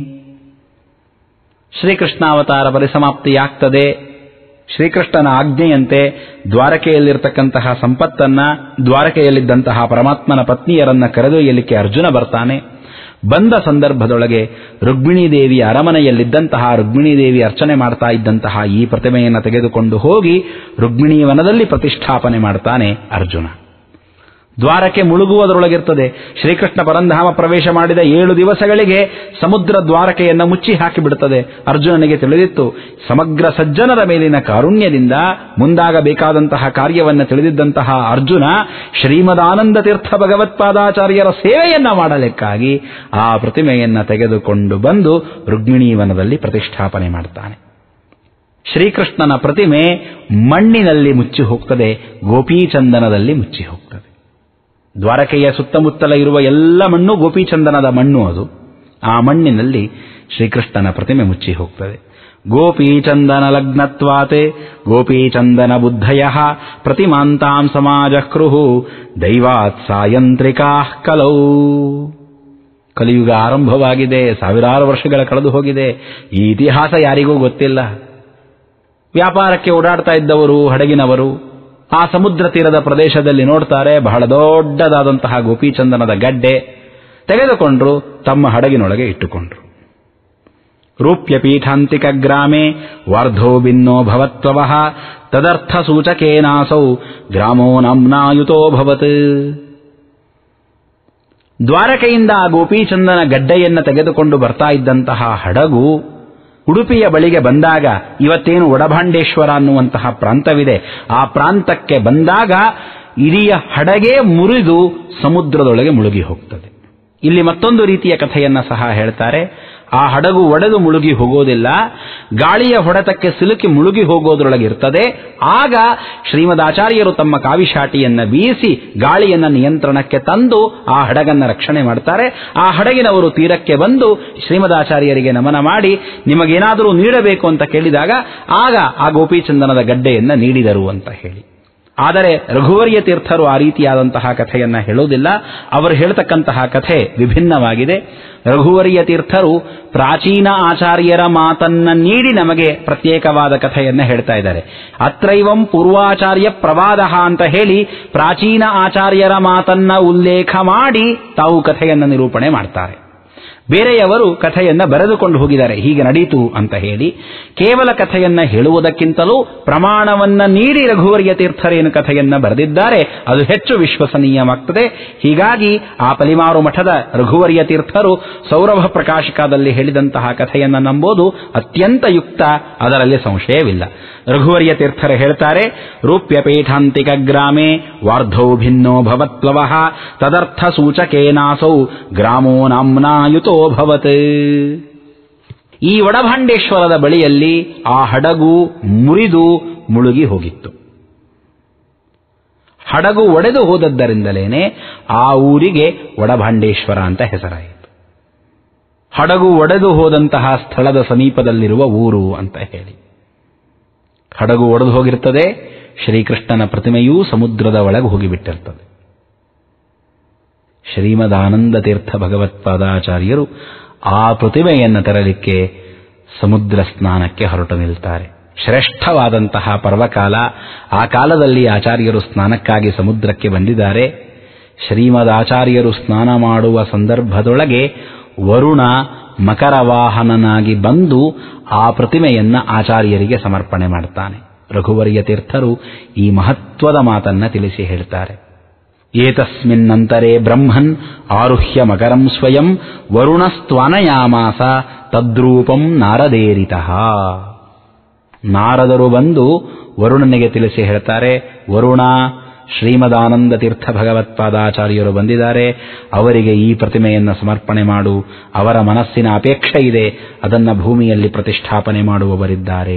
ಶ್ರೀಕೃಷ್ಣಾವತಾರ ಪರಿಸಮಾಪ್ತಿಯಾಗ್ತದೆ ಶ್ರೀಕೃಷ್ಣನ ಆಜ್ಞೆಯಂತೆ ದ್ವಾರಕೆಯಲ್ಲಿರ್ತಕ್ಕಂತಹ ಸಂಪತ್ತನ್ನ ದ್ವಾರಕೆಯಲ್ಲಿದ್ದಂತಹ ಪರಮಾತ್ಮನ ಪತ್ನಿಯರನ್ನ ಕರೆದೊಯ್ಯಲಿಕ್ಕೆ ಅರ್ಜುನ ಬರ್ತಾನೆ ಬಂದ ಸಂದರ್ಭದೊಳಗೆ ರುಕ್ಮಿಣೀ ದೇವಿಯ ಅರಮನೆಯಲ್ಲಿದ್ದಂತಹ ರುಕ್ಮಿಣೀ ದೇವಿ ಅರ್ಚನೆ ಮಾಡ್ತಾ ಇದ್ದಂತಹ ಈ ಪ್ರತಿಮೆಯನ್ನು ತೆಗೆದುಕೊಂಡು ಹೋಗಿ ರುಕ್ಮಿಣೀ ವನದಲ್ಲಿ ಪ್ರತಿಷ್ಠಾಪನೆ ಮಾಡ್ತಾನೆ ಅರ್ಜುನ ದ್ವಾರಕ್ಕೆ ಮುಳುಗುವುದರೊಳಗಿರ್ತದೆ ಶ್ರೀಕೃಷ್ಣ ಪರಂಧಾಮ ಪ್ರವೇಶ ಮಾಡಿದ ಏಳು ದಿವಸಗಳಿಗೆ ಸಮುದ್ರ ದ್ವಾರಕೆಯನ್ನು ಮುಚ್ಚಿ ಹಾಕಿಬಿಡುತ್ತದೆ ಅರ್ಜುನನಿಗೆ ತಿಳಿದಿತ್ತು ಸಮಗ್ರ ಸಜ್ಜನರ ಮೇಲಿನ ಕಾರುಣ್ಯದಿಂದ ಮುಂದಾಗಬೇಕಾದಂತಹ ಕಾರ್ಯವನ್ನು ತಿಳಿದಿದ್ದಂತಹ ಅರ್ಜುನ ಶ್ರೀಮದಾನಂದ ತೀರ್ಥ ಭಗವತ್ಪಾದಾಚಾರ್ಯರ ಸೇವೆಯನ್ನ ಮಾಡಲಿಕ್ಕಾಗಿ ಆ ಪ್ರತಿಮೆಯನ್ನ ತೆಗೆದುಕೊಂಡು ಬಂದು ರುಗ್ಮಿಣೀವನದಲ್ಲಿ ಪ್ರತಿಷ್ಠಾಪನೆ ಮಾಡ್ತಾನೆ ಶ್ರೀಕೃಷ್ಣನ ಪ್ರತಿಮೆ ಮಣ್ಣಿನಲ್ಲಿ ಮುಚ್ಚಿ ಹೋಗ್ತದೆ ಗೋಪೀಚಂದನದಲ್ಲಿ ಮುಚ್ಚಿ ಹೋಗ್ತದೆ ದ್ವಾರಕೆಯ ಸುತ್ತಮುತ್ತಲ ಇರುವ ಎಲ್ಲ ಮಣ್ಣು ಗೋಪೀಚಂದನದ ಮಣ್ಣು ಅದು ಆ ಮಣ್ಣಿನಲ್ಲಿ ಶ್ರೀಕೃಷ್ಣನ ಪ್ರತಿಮೆ ಮುಚ್ಚಿ ಹೋಗ್ತದೆ ಗೋಪೀಚಂದನ ಲಗ್ನತ್ವಾತೆ ಗೋಪೀಚಂದನ ಬುದ್ಧಯ ಪ್ರತಿಮಾಂತಾಂ ಸಮಾಜಕ್ರುಹು ದೈವಾತ್ ಸಾಯಂತ್ರಿಕಾ ಕಲೌ ಕಲಿಯುಗ ಆರಂಭವಾಗಿದೆ ಸಾವಿರಾರು ವರ್ಷಗಳ ಕಳೆದು ಹೋಗಿದೆ ಈ ಇತಿಹಾಸ ಯಾರಿಗೂ ಗೊತ್ತಿಲ್ಲ ವ್ಯಾಪಾರಕ್ಕೆ ಓಡಾಡ್ತಾ ಇದ್ದವರು ಹಡಗಿನವರು ಆ ಸಮುದ್ರ ತೀರದ ಪ್ರದೇಶದಲ್ಲಿ ನೋಡ್ತಾರೆ ಬಹಳ ದೊಡ್ಡದಾದಂತಹ ಗೋಪೀಚಂದನದ ಗಡ್ಡೆ ತೆಗೆದುಕೊಂಡ್ರು ತಮ್ಮ ಹಡಗಿನೊಳಗೆ ಇಟ್ಟುಕೊಂಡ್ರು ರೂಪ್ಯ ಪೀಠಾಂತಿಕ ಗ್ರಾಮೆ ವಾರ್ಧೋ ಭಿನ್ನೋ ಭವತ್ವವಃ ತದರ್ಥ ಸೂಚಕೇನಾಸೌ ಗ್ರಾಮೋ ನಾಮ್ನಾಯುತೋಭವತ್ ದ್ವಾರಕೆಯಿಂದ ಆ ಗೋಪೀಚಂದನ ಗಡ್ಡೆಯನ್ನು ತೆಗೆದುಕೊಂಡು ಬರ್ತಾ ಇದ್ದಂತಹ ಹಡಗು ಉಡುಪಿಯ ಬಳಿಗೆ ಬಂದಾಗ ಇವತ್ತೇನು ಒಡಭಾಂಡೇಶ್ವರ ಅನ್ನುವಂತಹ ಪ್ರಾಂತವಿದೆ ಆ ಪ್ರಾಂತಕ್ಕೆ ಬಂದಾಗ ಇಡೀ ಹಡಗೇ ಮುರಿದು ಸಮುದ್ರದೊಳಗೆ ಮುಳುಗಿ ಹೋಗ್ತದೆ ಇಲ್ಲಿ ಮತ್ತೊಂದು ರೀತಿಯ ಕಥೆಯನ್ನ ಸಹ ಹೇಳ್ತಾರೆ ಆ ಹಡಗು ಒಡೆದು ಮುಳುಗಿ ಹೋಗೋದಿಲ್ಲ ಗಾಳಿಯ ಹೊಡೆತಕ್ಕೆ ಸಿಲುಕಿ ಮುಳುಗಿ ಹೋಗೋದ್ರೊಳಗೆ ಇರ್ತದೆ ಆಗ ಶ್ರೀಮದಾಚಾರ್ಯರು ತಮ್ಮ ಕಾವಿಶಾಟಿಯನ್ನ ಬೀಸಿ ಗಾಳಿಯನ್ನ ನಿಯಂತ್ರಣಕ್ಕೆ ತಂದು ಆ ಹಡಗನ್ನ ರಕ್ಷಣೆ ಮಾಡ್ತಾರೆ ಆ ಹಡಗಿನವರು ತೀರಕ್ಕೆ ಬಂದು ಶ್ರೀಮದಾಚಾರ್ಯರಿಗೆ ನಮನ ಮಾಡಿ ನಿಮಗೇನಾದರೂ ನೀಡಬೇಕು ಅಂತ ಕೇಳಿದಾಗ ಆಗ ಆ ಗೋಪೀಚಂದನದ ಗಡ್ಡೆಯನ್ನ ನೀಡಿದರು ಅಂತ ಹೇಳಿ ಆದರೆ ರಘುವರ್ಯ ತೀರ್ಥರು ಆ ರೀತಿಯಾದಂತಹ ಕಥೆಯನ್ನ ಹೇಳೋದಿಲ್ಲ ಅವರು ಹೇಳ್ತಕ್ಕಂತಹ ಕಥೆ ವಿಭಿನ್ನವಾಗಿದೆ ರಘುವರ್ಯ ತೀರ್ಥರು ಪ್ರಾಚೀನ ಆಚಾರ್ಯರ ಮಾತನ್ನ ನೀಡಿ ನಮಗೆ ಪ್ರತ್ಯೇಕವಾದ ಕಥೆಯನ್ನ ಹೇಳ್ತಾ ಇದ್ದಾರೆ ಅತ್ರೈವಂ ಪೂರ್ವಾಚಾರ್ಯ ಪ್ರವಾದ ಅಂತ ಹೇಳಿ ಪ್ರಾಚೀನ ಆಚಾರ್ಯರ ಮಾತನ್ನ ಉಲ್ಲೇಖ ಮಾಡಿ ತಾವು ಕಥೆಯನ್ನ ನಿರೂಪಣೆ ಮಾಡ್ತಾರೆ ಬೇರೆಯವರು ಕಥೆಯನ್ನ ಬರೆದುಕೊಂಡು ಹೋಗಿದ್ದಾರೆ ಹೀಗೆ ನಡೀತು ಅಂತ ಹೇಳಿ ಕೇವಲ ಕಥೆಯನ್ನ ಹೇಳುವುದಕ್ಕಿಂತಲೂ ಪ್ರಮಾಣವನ್ನ ನೀಡಿ ರಘುವರ್ಯ ತೀರ್ಥರೇನು ಕಥೆಯನ್ನ ಬರೆದಿದ್ದಾರೆ ಅದು ಹೆಚ್ಚು ವಿಶ್ವಸನೀಯವಾಗ್ತದೆ ಹೀಗಾಗಿ ಆ ಪಲಿಮಾರು ಮಠದ ರಘುವರ್ಯ ತೀರ್ಥರು ಸೌರಭ ಪ್ರಕಾಶಕದಲ್ಲಿ ಹೇಳಿದಂತಹ ಕಥೆಯನ್ನ ನಂಬೋದು ಅತ್ಯಂತ ಯುಕ್ತ ಅದರಲ್ಲಿ ಸಂಶಯವಿಲ್ಲ ರಘುವರ್ಯ ತೀರ್ಥರು ಹೇಳ್ತಾರೆ ರೂಪ್ಯ ಪೀಠಾಂತಿಕ ಗ್ರಾಮೆ ವಾರ್ಧೌ ಭಿನ್ನೋ ಭವತ್ಪ್ಲವ ತದರ್ಥ ಸೂಚಕೇನಾಸೌ ಗ್ರಾಮೋ ನಾಮ್ನಾಯುತೋ ಭವತ್ ಈ ವಡಭಾಂಡೇಶ್ವರದ ಬಳಿಯಲ್ಲಿ ಆ ಹಡಗು ಮುರಿದು ಮುಳುಗಿ ಹೋಗಿತ್ತು ಹಡಗು ಒಡೆದು ಹೋದದ್ದರಿಂದಲೇನೆ ಆ ಊರಿಗೆ ವಡಭಾಂಡೇಶ್ವರ ಅಂತ ಹೆಸರಾಯಿತು ಹಡಗು ಒಡೆದು ಹೋದಂತಹ ಸ್ಥಳದ ಸಮೀಪದಲ್ಲಿರುವ ಊರು ಅಂತ ಹೇಳಿ ಹಡಗು ಒಡೆದು ಹೋಗಿರ್ತದೆ ಶ್ರೀಕೃಷ್ಣನ ಪ್ರತಿಮೆಯೂ ಸಮುದ್ರದ ಒಳಗೆ ಹೋಗಿಬಿಟ್ಟಿರ್ತದೆ ಶ್ರೀಮದಾನಂದ ತೀರ್ಥ ಭಗವತ್ಪಾದಾಚಾರ್ಯರು ಆ ಪ್ರತಿಮೆಯನ್ನು ತರಲಿಕ್ಕೆ ಸಮುದ್ರ ಸ್ನಾನಕ್ಕೆ ಹೊರಟು ನಿಲ್ತಾರೆ ಶ್ರೇಷ್ಠವಾದಂತಹ ಪರ್ವಕಾಲ ಆ ಕಾಲದಲ್ಲಿ ಆಚಾರ್ಯರು ಸ್ನಾನಕ್ಕಾಗಿ ಸಮುದ್ರಕ್ಕೆ ಬಂದಿದ್ದಾರೆ ಶ್ರೀಮದ್ ಆಚಾರ್ಯರು ಸ್ನಾನ ಮಾಡುವ ಸಂದರ್ಭದೊಳಗೆ ವರುಣ ಮಕರವಾಹನನಾಗಿ ಬಂದು ಆ ಪ್ರತಿಮೆಯನ್ನ ಆಚಾರ್ಯರಿಗೆ ಸಮರ್ಪಣೆ ಮಾಡ್ತಾನೆ ರಘುವರ್ಯ ತೀರ್ಥರು ಈ ಮಹತ್ವದ ಮಾತನ್ನ ತಿಳಿಸಿ ಹೇಳ್ತಾರೆ ಏತಸ್ಮಿನ್ನಂತರೆ ಬ್ರಹ್ಮನ್ ಆರುಹ್ಯ ಮಕರಂ ಸ್ವಯಂ ವರುಣಸ್ತ್ವನಯಾಮಾಸ ತದ್ರೂಪಂ ನಾರದೇರಿತಃ ನಾರದರು ಬಂದು ವರುಣನಿಗೆ ತಿಳಿಸಿ ಹೇಳ್ತಾರೆ ವರುಣ ಶ್ರೀಮದಾನಂದ ತೀರ್ಥ ಭಗವತ್ಪಾದಾಚಾರ್ಯರು ಬಂದಿದ್ದಾರೆ ಅವರಿಗೆ ಈ ಪ್ರತಿಮೆಯನ್ನು ಸಮರ್ಪಣೆ ಮಾಡು ಅವರ ಮನಸ್ಸಿನ ಅಪೇಕ್ಷೆ ಇದೆ ಅದನ್ನ ಭೂಮಿಯಲ್ಲಿ ಪ್ರತಿಷ್ಠಾಪನೆ ಮಾಡುವವರಿದ್ದಾರೆ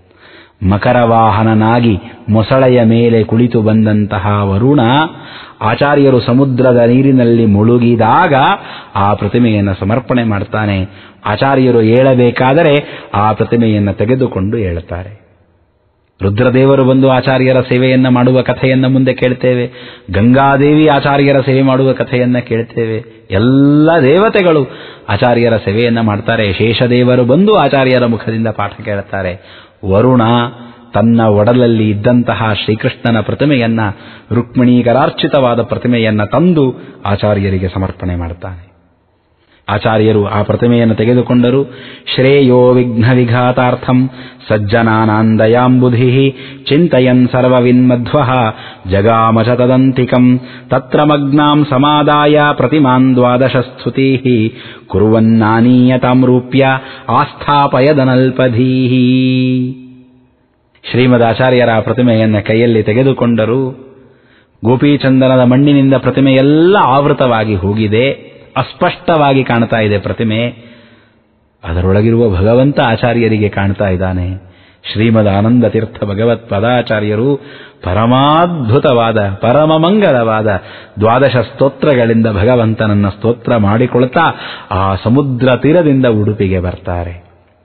ಮಕರವಾಹನನಾಗಿ ಮೊಸಳೆಯ ಮೇಲೆ ಕುಳಿತು ಬಂದಂತಹ ವರುಣ ಆಚಾರ್ಯರು ಸಮುದ್ರದ ನೀರಿನಲ್ಲಿ ಮುಳುಗಿದಾಗ ಆ ಪ್ರತಿಮೆಯನ್ನು ಸಮರ್ಪಣೆ ಮಾಡ್ತಾನೆ ಆಚಾರ್ಯರು ಏಳಬೇಕಾದರೆ ಆ ಪ್ರತಿಮೆಯನ್ನು ತೆಗೆದುಕೊಂಡು ಏಳುತ್ತಾರೆ ರುದ್ರದೇವರು ಬಂದು ಆಚಾರ್ಯರ ಸೇವೆಯನ್ನ ಮಾಡುವ ಕಥೆಯನ್ನ ಮುಂದೆ ಕೇಳ್ತೇವೆ ಗಂಗಾದೇವಿ ಆಚಾರ್ಯರ ಸೇವೆ ಮಾಡುವ ಕಥೆಯನ್ನ ಕೇಳ್ತೇವೆ ಎಲ್ಲ ದೇವತೆಗಳು ಆಚಾರ್ಯರ ಸೇವೆಯನ್ನ ಮಾಡ್ತಾರೆ ಶೇಷದೇವರು ಬಂದು ಆಚಾರ್ಯರ ಮುಖದಿಂದ ಪಾಠ ಕೇಳುತ್ತಾರೆ ವರುಣ ತನ್ನ ಒಡಲಲ್ಲಿ ಇದ್ದಂತಹ ಶ್ರೀಕೃಷ್ಣನ ಪ್ರತಿಮೆಯನ್ನ ರುಕ್ಮಿಣೀಕರಾರ್ಚಿತವಾದ ಪ್ರತಿಮೆಯನ್ನ ತಂದು ಆಚಾರ್ಯರಿಗೆ ಸಮರ್ಪಣೆ ಮಾಡ್ತಾನೆ ಆಚಾರ್ಯರು ಆ ಪ್ರತಿಮೆಯನ್ನು ತೆಗೆದುಕೊಂಡರು ಶ್ರೇಯೋ ವಿಘ್ನ ವಿಘಾತಾರ್ಥಂ ಸಜ್ಜನಾನಾಂದಯಾಂಬುಧಿ ಚಿಂತಯನ್ ಸರ್ವವಿನ್ಮಧ್ವ ಜಗಾಮಚ ತದಂತಿಕಂ ತತ್ರ ಮಗ್ನಾಂ ಸಮಾದಾಯ ಪ್ರತಿಮಾನ್ ದ್ವಾದಶ ಸ್ತುತಿ ಕುರುವನ್ನಾನೀಯತಾಂ ರೂಪ್ಯ ಆಸ್ಥಾಪಯದನಲ್ಪಧೀಹಿ ಶ್ರೀಮದಾಚಾರ್ಯರ ಪ್ರತಿಮೆಯನ್ನ ಕೈಯಲ್ಲಿ ತೆಗೆದುಕೊಂಡರು ಗೋಪೀಚಂದನದ ಮಣ್ಣಿನಿಂದ ಪ್ರತಿಮೆಯೆಲ್ಲ ಆವೃತವಾಗಿ ಹೋಗಿದೆ ಅಸ್ಪಷ್ಟವಾಗಿ ಕಾಣ್ತಾ ಇದೆ ಪ್ರತಿಮೆ ಅದರೊಳಗಿರುವ ಭಗವಂತ ಆಚಾರ್ಯರಿಗೆ ಕಾಣ್ತಾ ಇದ್ದಾನೆ ಶ್ರೀಮದ್ ಆನಂದ ತೀರ್ಥ ಭಗವತ್ ಪದಾಚಾರ್ಯರು ಪರಮಾದ್ಭುತವಾದ ಪರಮಮಂಗಲವಾದ ದ್ವಾದಶ ಸ್ತೋತ್ರಗಳಿಂದ ಭಗವಂತನನ್ನ ಸ್ತೋತ್ರ ಮಾಡಿಕೊಳ್ತಾ ಆ ಸಮುದ್ರ ತೀರದಿಂದ ಉಡುಪಿಗೆ ಬರ್ತಾರೆ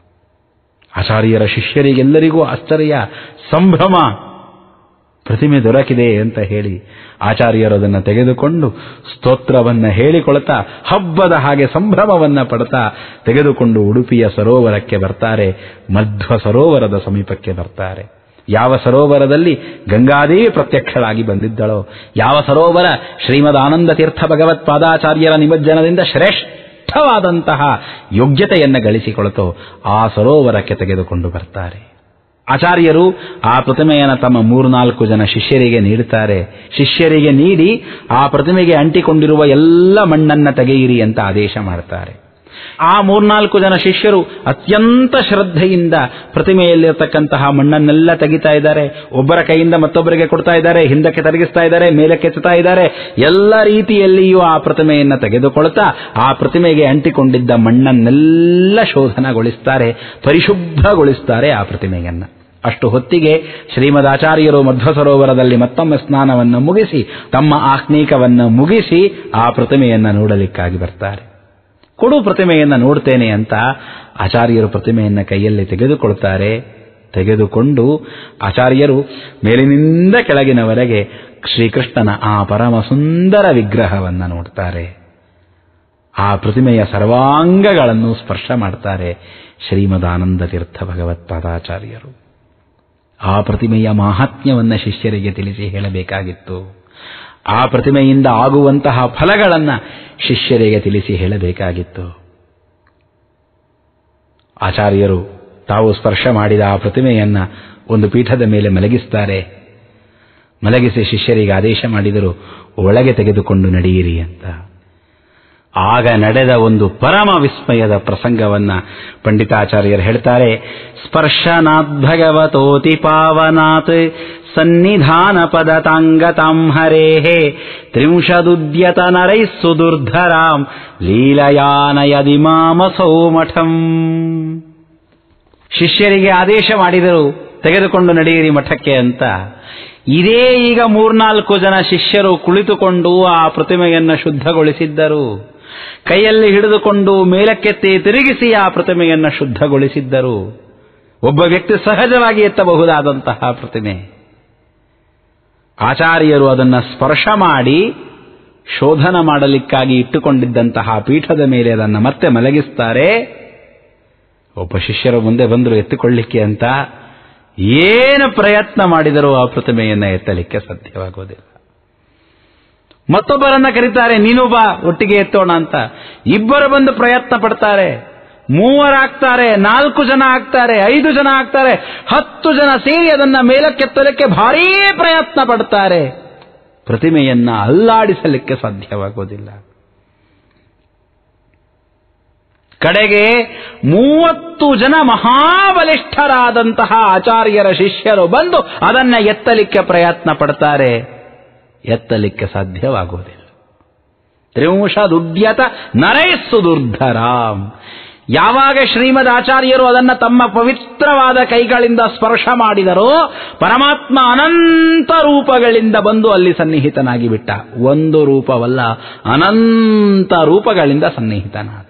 ಆಚಾರ್ಯರ ಶಿಷ್ಯರಿಗೆಲ್ಲರಿಗೂ ಆಶ್ಚರ್ಯ ಸಂಭ್ರಮ ಪ್ರತಿಮೆ ದೊರಕಿದೆ ಅಂತ ಹೇಳಿ ಆಚಾರ್ಯರು ಅದನ್ನು ತೆಗೆದುಕೊಂಡು ಸ್ತೋತ್ರವನ್ನ ಹೇಳಿಕೊಳ್ತಾ ಹಬ್ಬದ ಹಾಗೆ ಸಂಭ್ರಮವನ್ನ ಪಡ್ತಾ ತೆಗೆದುಕೊಂಡು ಉಡುಪಿಯ ಸರೋವರಕ್ಕೆ ಬರ್ತಾರೆ ಮಧ್ವ ಸರೋವರದ ಸಮೀಪಕ್ಕೆ ಬರ್ತಾರೆ ಯಾವ ಸರೋವರದಲ್ಲಿ ಗಂಗಾದೇವಿ ಪ್ರತ್ಯಕ್ಷಳಾಗಿ ಬಂದಿದ್ದಳೋ ಯಾವ ಸರೋವರ ಶ್ರೀಮದ್ ಆನಂದ ತೀರ್ಥ ಭಗವತ್ ಪಾದಾಚಾರ್ಯರ ನಿಮಜ್ಜನದಿಂದ ಶ್ರೇಷ್ಠವಾದಂತಹ ಯೋಗ್ಯತೆಯನ್ನು ಗಳಿಸಿಕೊಳ್ತೋ ಆ ಸರೋವರಕ್ಕೆ ತೆಗೆದುಕೊಂಡು ಬರ್ತಾರೆ ಆಚಾರ್ಯರು ಆ ಪ್ರತಿಮೆಯನ್ನು ತಮ್ಮ ಮೂರ್ನಾಲ್ಕು ಜನ ಶಿಷ್ಯರಿಗೆ ನೀಡುತ್ತಾರೆ ಶಿಷ್ಯರಿಗೆ ನೀಡಿ ಆ ಪ್ರತಿಮೆಗೆ ಅಂಟಿಕೊಂಡಿರುವ ಎಲ್ಲ ಮಣ್ಣನ್ನ ತೆಗೆಯಿರಿ ಅಂತ ಆದೇಶ ಮಾಡ್ತಾರೆ ಆ ಮೂರ್ನಾಲ್ಕು ಜನ ಶಿಷ್ಯರು ಅತ್ಯಂತ ಶ್ರದ್ಧೆಯಿಂದ ಪ್ರತಿಮೆಯಲ್ಲಿರತಕ್ಕಂತಹ ಮಣ್ಣನ್ನೆಲ್ಲ ತೆಗಿತಾ ಇದ್ದಾರೆ ಒಬ್ಬರ ಕೈಯಿಂದ ಮತ್ತೊಬ್ಬರಿಗೆ ಕೊಡ್ತಾ ಇದ್ದಾರೆ ಹಿಂದಕ್ಕೆ ತಿರುಗಿಸ್ತಾ ಇದ್ದಾರೆ ಮೇಲಕ್ಕೆ ಎತ್ತುತ್ತಾ ಇದ್ದಾರೆ ಎಲ್ಲ ರೀತಿಯಲ್ಲಿಯೂ ಆ ಪ್ರತಿಮೆಯನ್ನು ತೆಗೆದುಕೊಳ್ತಾ ಆ ಪ್ರತಿಮೆಗೆ ಅಂಟಿಕೊಂಡಿದ್ದ ಮಣ್ಣನ್ನೆಲ್ಲ ಶೋಧನಗೊಳಿಸ್ತಾರೆ ಪರಿಶುಭ್ರಗೊಳಿಸ್ತಾರೆ ಆ ಪ್ರತಿಮೆಯನ್ನ ಅಷ್ಟು ಹೊತ್ತಿಗೆ ಶ್ರೀಮದ್ ಆಚಾರ್ಯರು ಮಧ್ವ ಸರೋವರದಲ್ಲಿ ಮತ್ತೊಮ್ಮೆ ಸ್ನಾನವನ್ನು ಮುಗಿಸಿ ತಮ್ಮ ಆಹ್ನೀಕವನ್ನು ಮುಗಿಸಿ ಆ ಪ್ರತಿಮೆಯನ್ನು ನೋಡಲಿಕ್ಕಾಗಿ ಬರ್ತಾರೆ ಕೊಡು ಪ್ರತಿಮೆಯನ್ನು ನೋಡ್ತೇನೆ ಅಂತ ಆಚಾರ್ಯರು ಪ್ರತಿಮೆಯನ್ನು ಕೈಯಲ್ಲಿ ತೆಗೆದುಕೊಳ್ತಾರೆ ತೆಗೆದುಕೊಂಡು ಆಚಾರ್ಯರು ಮೇಲಿನಿಂದ ಕೆಳಗಿನವರೆಗೆ ಶ್ರೀಕೃಷ್ಣನ ಆ ಪರಮ ಸುಂದರ ವಿಗ್ರಹವನ್ನು ನೋಡ್ತಾರೆ ಆ ಪ್ರತಿಮೆಯ ಸರ್ವಾಂಗಗಳನ್ನು ಸ್ಪರ್ಶ ಮಾಡ್ತಾರೆ ಶ್ರೀಮದಾನಂದ ತೀರ್ಥ ಭಗವತ್ಪಾದಾಚಾರ್ಯರು ಆ ಪ್ರತಿಮೆಯ ಮಾಹಾತ್ಮ್ಯವನ್ನು ಶಿಷ್ಯರಿಗೆ ತಿಳಿಸಿ ಹೇಳಬೇಕಾಗಿತ್ತು ಆ ಪ್ರತಿಮೆಯಿಂದ ಆಗುವಂತಹ ಫಲಗಳನ್ನು ಶಿಷ್ಯರಿಗೆ ತಿಳಿಸಿ ಹೇಳಬೇಕಾಗಿತ್ತು ಆಚಾರ್ಯರು ತಾವು ಸ್ಪರ್ಶ ಮಾಡಿದ ಆ ಪ್ರತಿಮೆಯನ್ನ ಒಂದು ಪೀಠದ ಮೇಲೆ ಮಲಗಿಸ್ತಾರೆ ಮಲಗಿಸಿ ಶಿಷ್ಯರಿಗೆ ಆದೇಶ ಮಾಡಿದರು ಒಳಗೆ ತೆಗೆದುಕೊಂಡು ನಡೆಯಿರಿ ಅಂತ ಆಗ ನಡೆದ ಒಂದು ಪರಮ ವಿಸ್ಮಯದ ಪ್ರಸಂಗವನ್ನ ಪಂಡಿತಾಚಾರ್ಯರು ಹೇಳ್ತಾರೆ ಸ್ಪರ್ಶನಾತ್ ಭಗವತೋತಿ ಪಾವನಾತ್ ಸನ್ನಿಧಾನ ಪದತಾಂಗತಾಂ ಹರೇಹೇ ತ್ರಿಂಶದುದ್ಯತ ನರೈ ಸುದುರ್ಧರಾಂ ಲೀಲಯಾನಯದಿ ಮಾಮಸೌ ಮಠಂ ಶಿಷ್ಯರಿಗೆ ಆದೇಶ ಮಾಡಿದರು ತೆಗೆದುಕೊಂಡು ನಡೆಯಿರಿ ಮಠಕ್ಕೆ ಅಂತ ಇದೇ ಈಗ ಮೂರ್ನಾಲ್ಕು ಜನ ಶಿಷ್ಯರು ಕುಳಿತುಕೊಂಡು ಆ ಪ್ರತಿಮೆಯನ್ನು ಶುದ್ಧಗೊಳಿಸಿದ್ದರು ಕೈಯಲ್ಲಿ ಹಿಡಿದುಕೊಂಡು ಮೇಲಕ್ಕೆತ್ತಿ ತಿರುಗಿಸಿ ಆ ಪ್ರತಿಮೆಯನ್ನು ಶುದ್ಧಗೊಳಿಸಿದ್ದರು ಒಬ್ಬ ವ್ಯಕ್ತಿ ಸಹಜವಾಗಿ ಎತ್ತಬಹುದಾದಂತಹ ಪ್ರತಿಮೆ ಆಚಾರ್ಯರು ಅದನ್ನು ಸ್ಪರ್ಶ ಮಾಡಿ ಶೋಧನ ಮಾಡಲಿಕ್ಕಾಗಿ ಇಟ್ಟುಕೊಂಡಿದ್ದಂತಹ ಪೀಠದ ಮೇಲೆ ಅದನ್ನು ಮತ್ತೆ ಮಲಗಿಸ್ತಾರೆ ಒಬ್ಬ ಶಿಷ್ಯರು ಮುಂದೆ ಬಂದರು ಎತ್ತಿಕೊಳ್ಳಿಕ್ಕೆ ಅಂತ ಏನು ಪ್ರಯತ್ನ ಮಾಡಿದರೂ ಆ ಪ್ರತಿಮೆಯನ್ನು ಎತ್ತಲಿಕ್ಕೆ ಸಾಧ್ಯವಾಗೋದಿಲ್ಲ ಮತ್ತೊಬ್ಬರನ್ನ ಕರೀತಾರೆ ನೀನು ಬಾ ಒಟ್ಟಿಗೆ ಎತ್ತೋಣ ಅಂತ ಇಬ್ಬರು ಬಂದು ಪ್ರಯತ್ನ ಪಡ್ತಾರೆ ಮೂವರಾಗ್ತಾರೆ ನಾಲ್ಕು ಜನ ಆಗ್ತಾರೆ ಐದು ಜನ ಆಗ್ತಾರೆ ಹತ್ತು ಜನ ಸೇರಿ ಅದನ್ನ ಮೇಲಕ್ಕೆತ್ತಲಿಕ್ಕೆ ಭಾರೀ ಪ್ರಯತ್ನ ಪಡ್ತಾರೆ ಪ್ರತಿಮೆಯನ್ನ ಅಲ್ಲಾಡಿಸಲಿಕ್ಕೆ ಸಾಧ್ಯವಾಗೋದಿಲ್ಲ ಕಡೆಗೆ ಮೂವತ್ತು ಜನ ಮಹಾಬಲಿಷ್ಠರಾದಂತಹ ಆಚಾರ್ಯರ ಶಿಷ್ಯರು ಬಂದು ಅದನ್ನ ಎತ್ತಲಿಕ್ಕೆ ಪ್ರಯತ್ನ ಪಡ್ತಾರೆ ಎತ್ತಲಿಕ್ಕೆ ಸಾಧ್ಯವಾಗುವುದಿಲ್ಲ ತ್ರಿಂಶದುಡ್ಯತ ನರೈಸ್ಸು ದುರ್ಧರಾಮ್ ಯಾವಾಗ ಶ್ರೀಮದ್ ಆಚಾರ್ಯರು ಅದನ್ನ ತಮ್ಮ ಪವಿತ್ರವಾದ ಕೈಗಳಿಂದ ಸ್ಪರ್ಶ ಮಾಡಿದರೋ ಪರಮಾತ್ಮ ಅನಂತ ರೂಪಗಳಿಂದ ಬಂದು ಅಲ್ಲಿ ಸನ್ನಿಹಿತನಾಗಿ ಬಿಟ್ಟ ಒಂದು ರೂಪವಲ್ಲ ಅನಂತ ರೂಪಗಳಿಂದ ಸನ್ನಿಹಿತನಾದ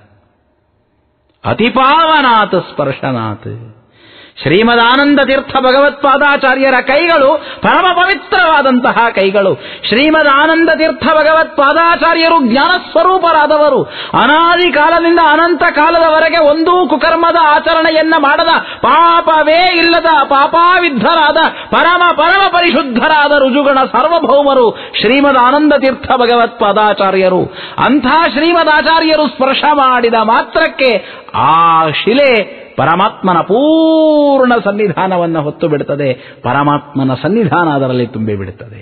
ಅತಿಪಾವನಾತ್ ಸ್ಪರ್ಶನಾತ್ ಶ್ರೀಮದಾನಂದ ತೀರ್ಥ ಭಗವತ್ಪಾದಾಚಾರ್ಯರ ಕೈಗಳು ಪರಮ ಪವಿತ್ರವಾದಂತಹ ಕೈಗಳು ಶ್ರೀಮದಾನಂದ ತೀರ್ಥ ಭಗವತ್ಪಾದಾಚಾರ್ಯರು ಜ್ಞಾನ ಸ್ವರೂಪರಾದವರು ಅನಾದಿ ಕಾಲದಿಂದ ಅನಂತ ಕಾಲದವರೆಗೆ ಒಂದೂ ಕುಕರ್ಮದ ಆಚರಣೆಯನ್ನ ಮಾಡದ ಪಾಪವೇ ಇಲ್ಲದ ಪಾಪಾವಿದ್ಧರಾದ ಪರಮ ಪರಮ ಪರಿಶುದ್ಧರಾದ ರುಜುಗಣ ಸಾರ್ವಭೌಮರು ಶ್ರೀಮದ್ ಆನಂದ ತೀರ್ಥ ಭಗವತ್ಪಾದಾಚಾರ್ಯರು ಅಂಥ ಶ್ರೀಮದಾಚಾರ್ಯರು ಸ್ಪರ್ಶ ಮಾಡಿದ ಮಾತ್ರಕ್ಕೆ ಆ ಶಿಲೆ ಪರಮಾತ್ಮನ ಪೂರ್ಣ ಸನ್ನಿಧಾನವನ್ನು ಹೊತ್ತು ಬಿಡುತ್ತದೆ ಪರಮಾತ್ಮನ ಸನ್ನಿಧಾನ ಅದರಲ್ಲಿ ತುಂಬಿ ಬಿಡುತ್ತದೆ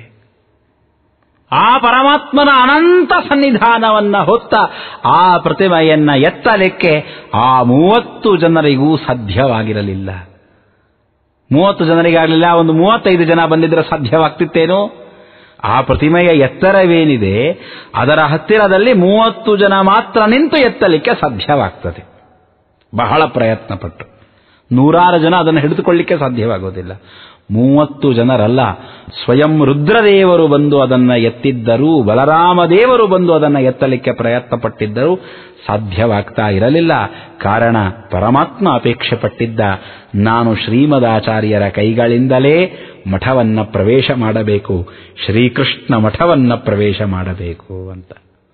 ಆ ಪರಮಾತ್ಮನ ಅನಂತ ಸನ್ನಿಧಾನವನ್ನ ಹೊತ್ತ ಆ ಪ್ರತಿಮೆಯನ್ನ ಎತ್ತಲಿಕ್ಕೆ ಆ ಮೂವತ್ತು ಜನರಿಗೂ ಸಾಧ್ಯವಾಗಿರಲಿಲ್ಲ ಮೂವತ್ತು ಜನರಿಗಾಗಲಿಲ್ಲ ಒಂದು ಮೂವತ್ತೈದು ಜನ ಬಂದಿದ್ರೆ ಸಾಧ್ಯವಾಗ್ತಿತ್ತೇನೋ ಆ ಪ್ರತಿಮೆಯ ಎತ್ತರವೇನಿದೆ ಅದರ ಹತ್ತಿರದಲ್ಲಿ ಮೂವತ್ತು ಜನ ಮಾತ್ರ ನಿಂತು ಎತ್ತಲಿಕ್ಕೆ ಸಾಧ್ಯವಾಗ್ತದೆ ಬಹಳ ಪ್ರಯತ್ನ ಪಟ್ಟು ನೂರಾರು ಜನ ಅದನ್ನು ಹಿಡಿದುಕೊಳ್ಳಿಕ್ಕೆ ಸಾಧ್ಯವಾಗೋದಿಲ್ಲ ಮೂವತ್ತು ಜನರಲ್ಲ ಸ್ವಯಂ ರುದ್ರದೇವರು ಬಂದು ಅದನ್ನ ಎತ್ತಿದ್ದರೂ ಬಲರಾಮ ದೇವರು ಬಂದು ಅದನ್ನು ಎತ್ತಲಿಕ್ಕೆ ಪ್ರಯತ್ನ ಪಟ್ಟಿದ್ದರೂ ಸಾಧ್ಯವಾಗ್ತಾ ಇರಲಿಲ್ಲ ಕಾರಣ ಪರಮಾತ್ಮ ಅಪೇಕ್ಷೆ ಪಟ್ಟಿದ್ದ ನಾನು ಶ್ರೀಮದಾಚಾರ್ಯರ ಕೈಗಳಿಂದಲೇ ಮಠವನ್ನ ಪ್ರವೇಶ ಮಾಡಬೇಕು ಶ್ರೀಕೃಷ್ಣ ಮಠವನ್ನ ಪ್ರವೇಶ ಮಾಡಬೇಕು ಅಂತ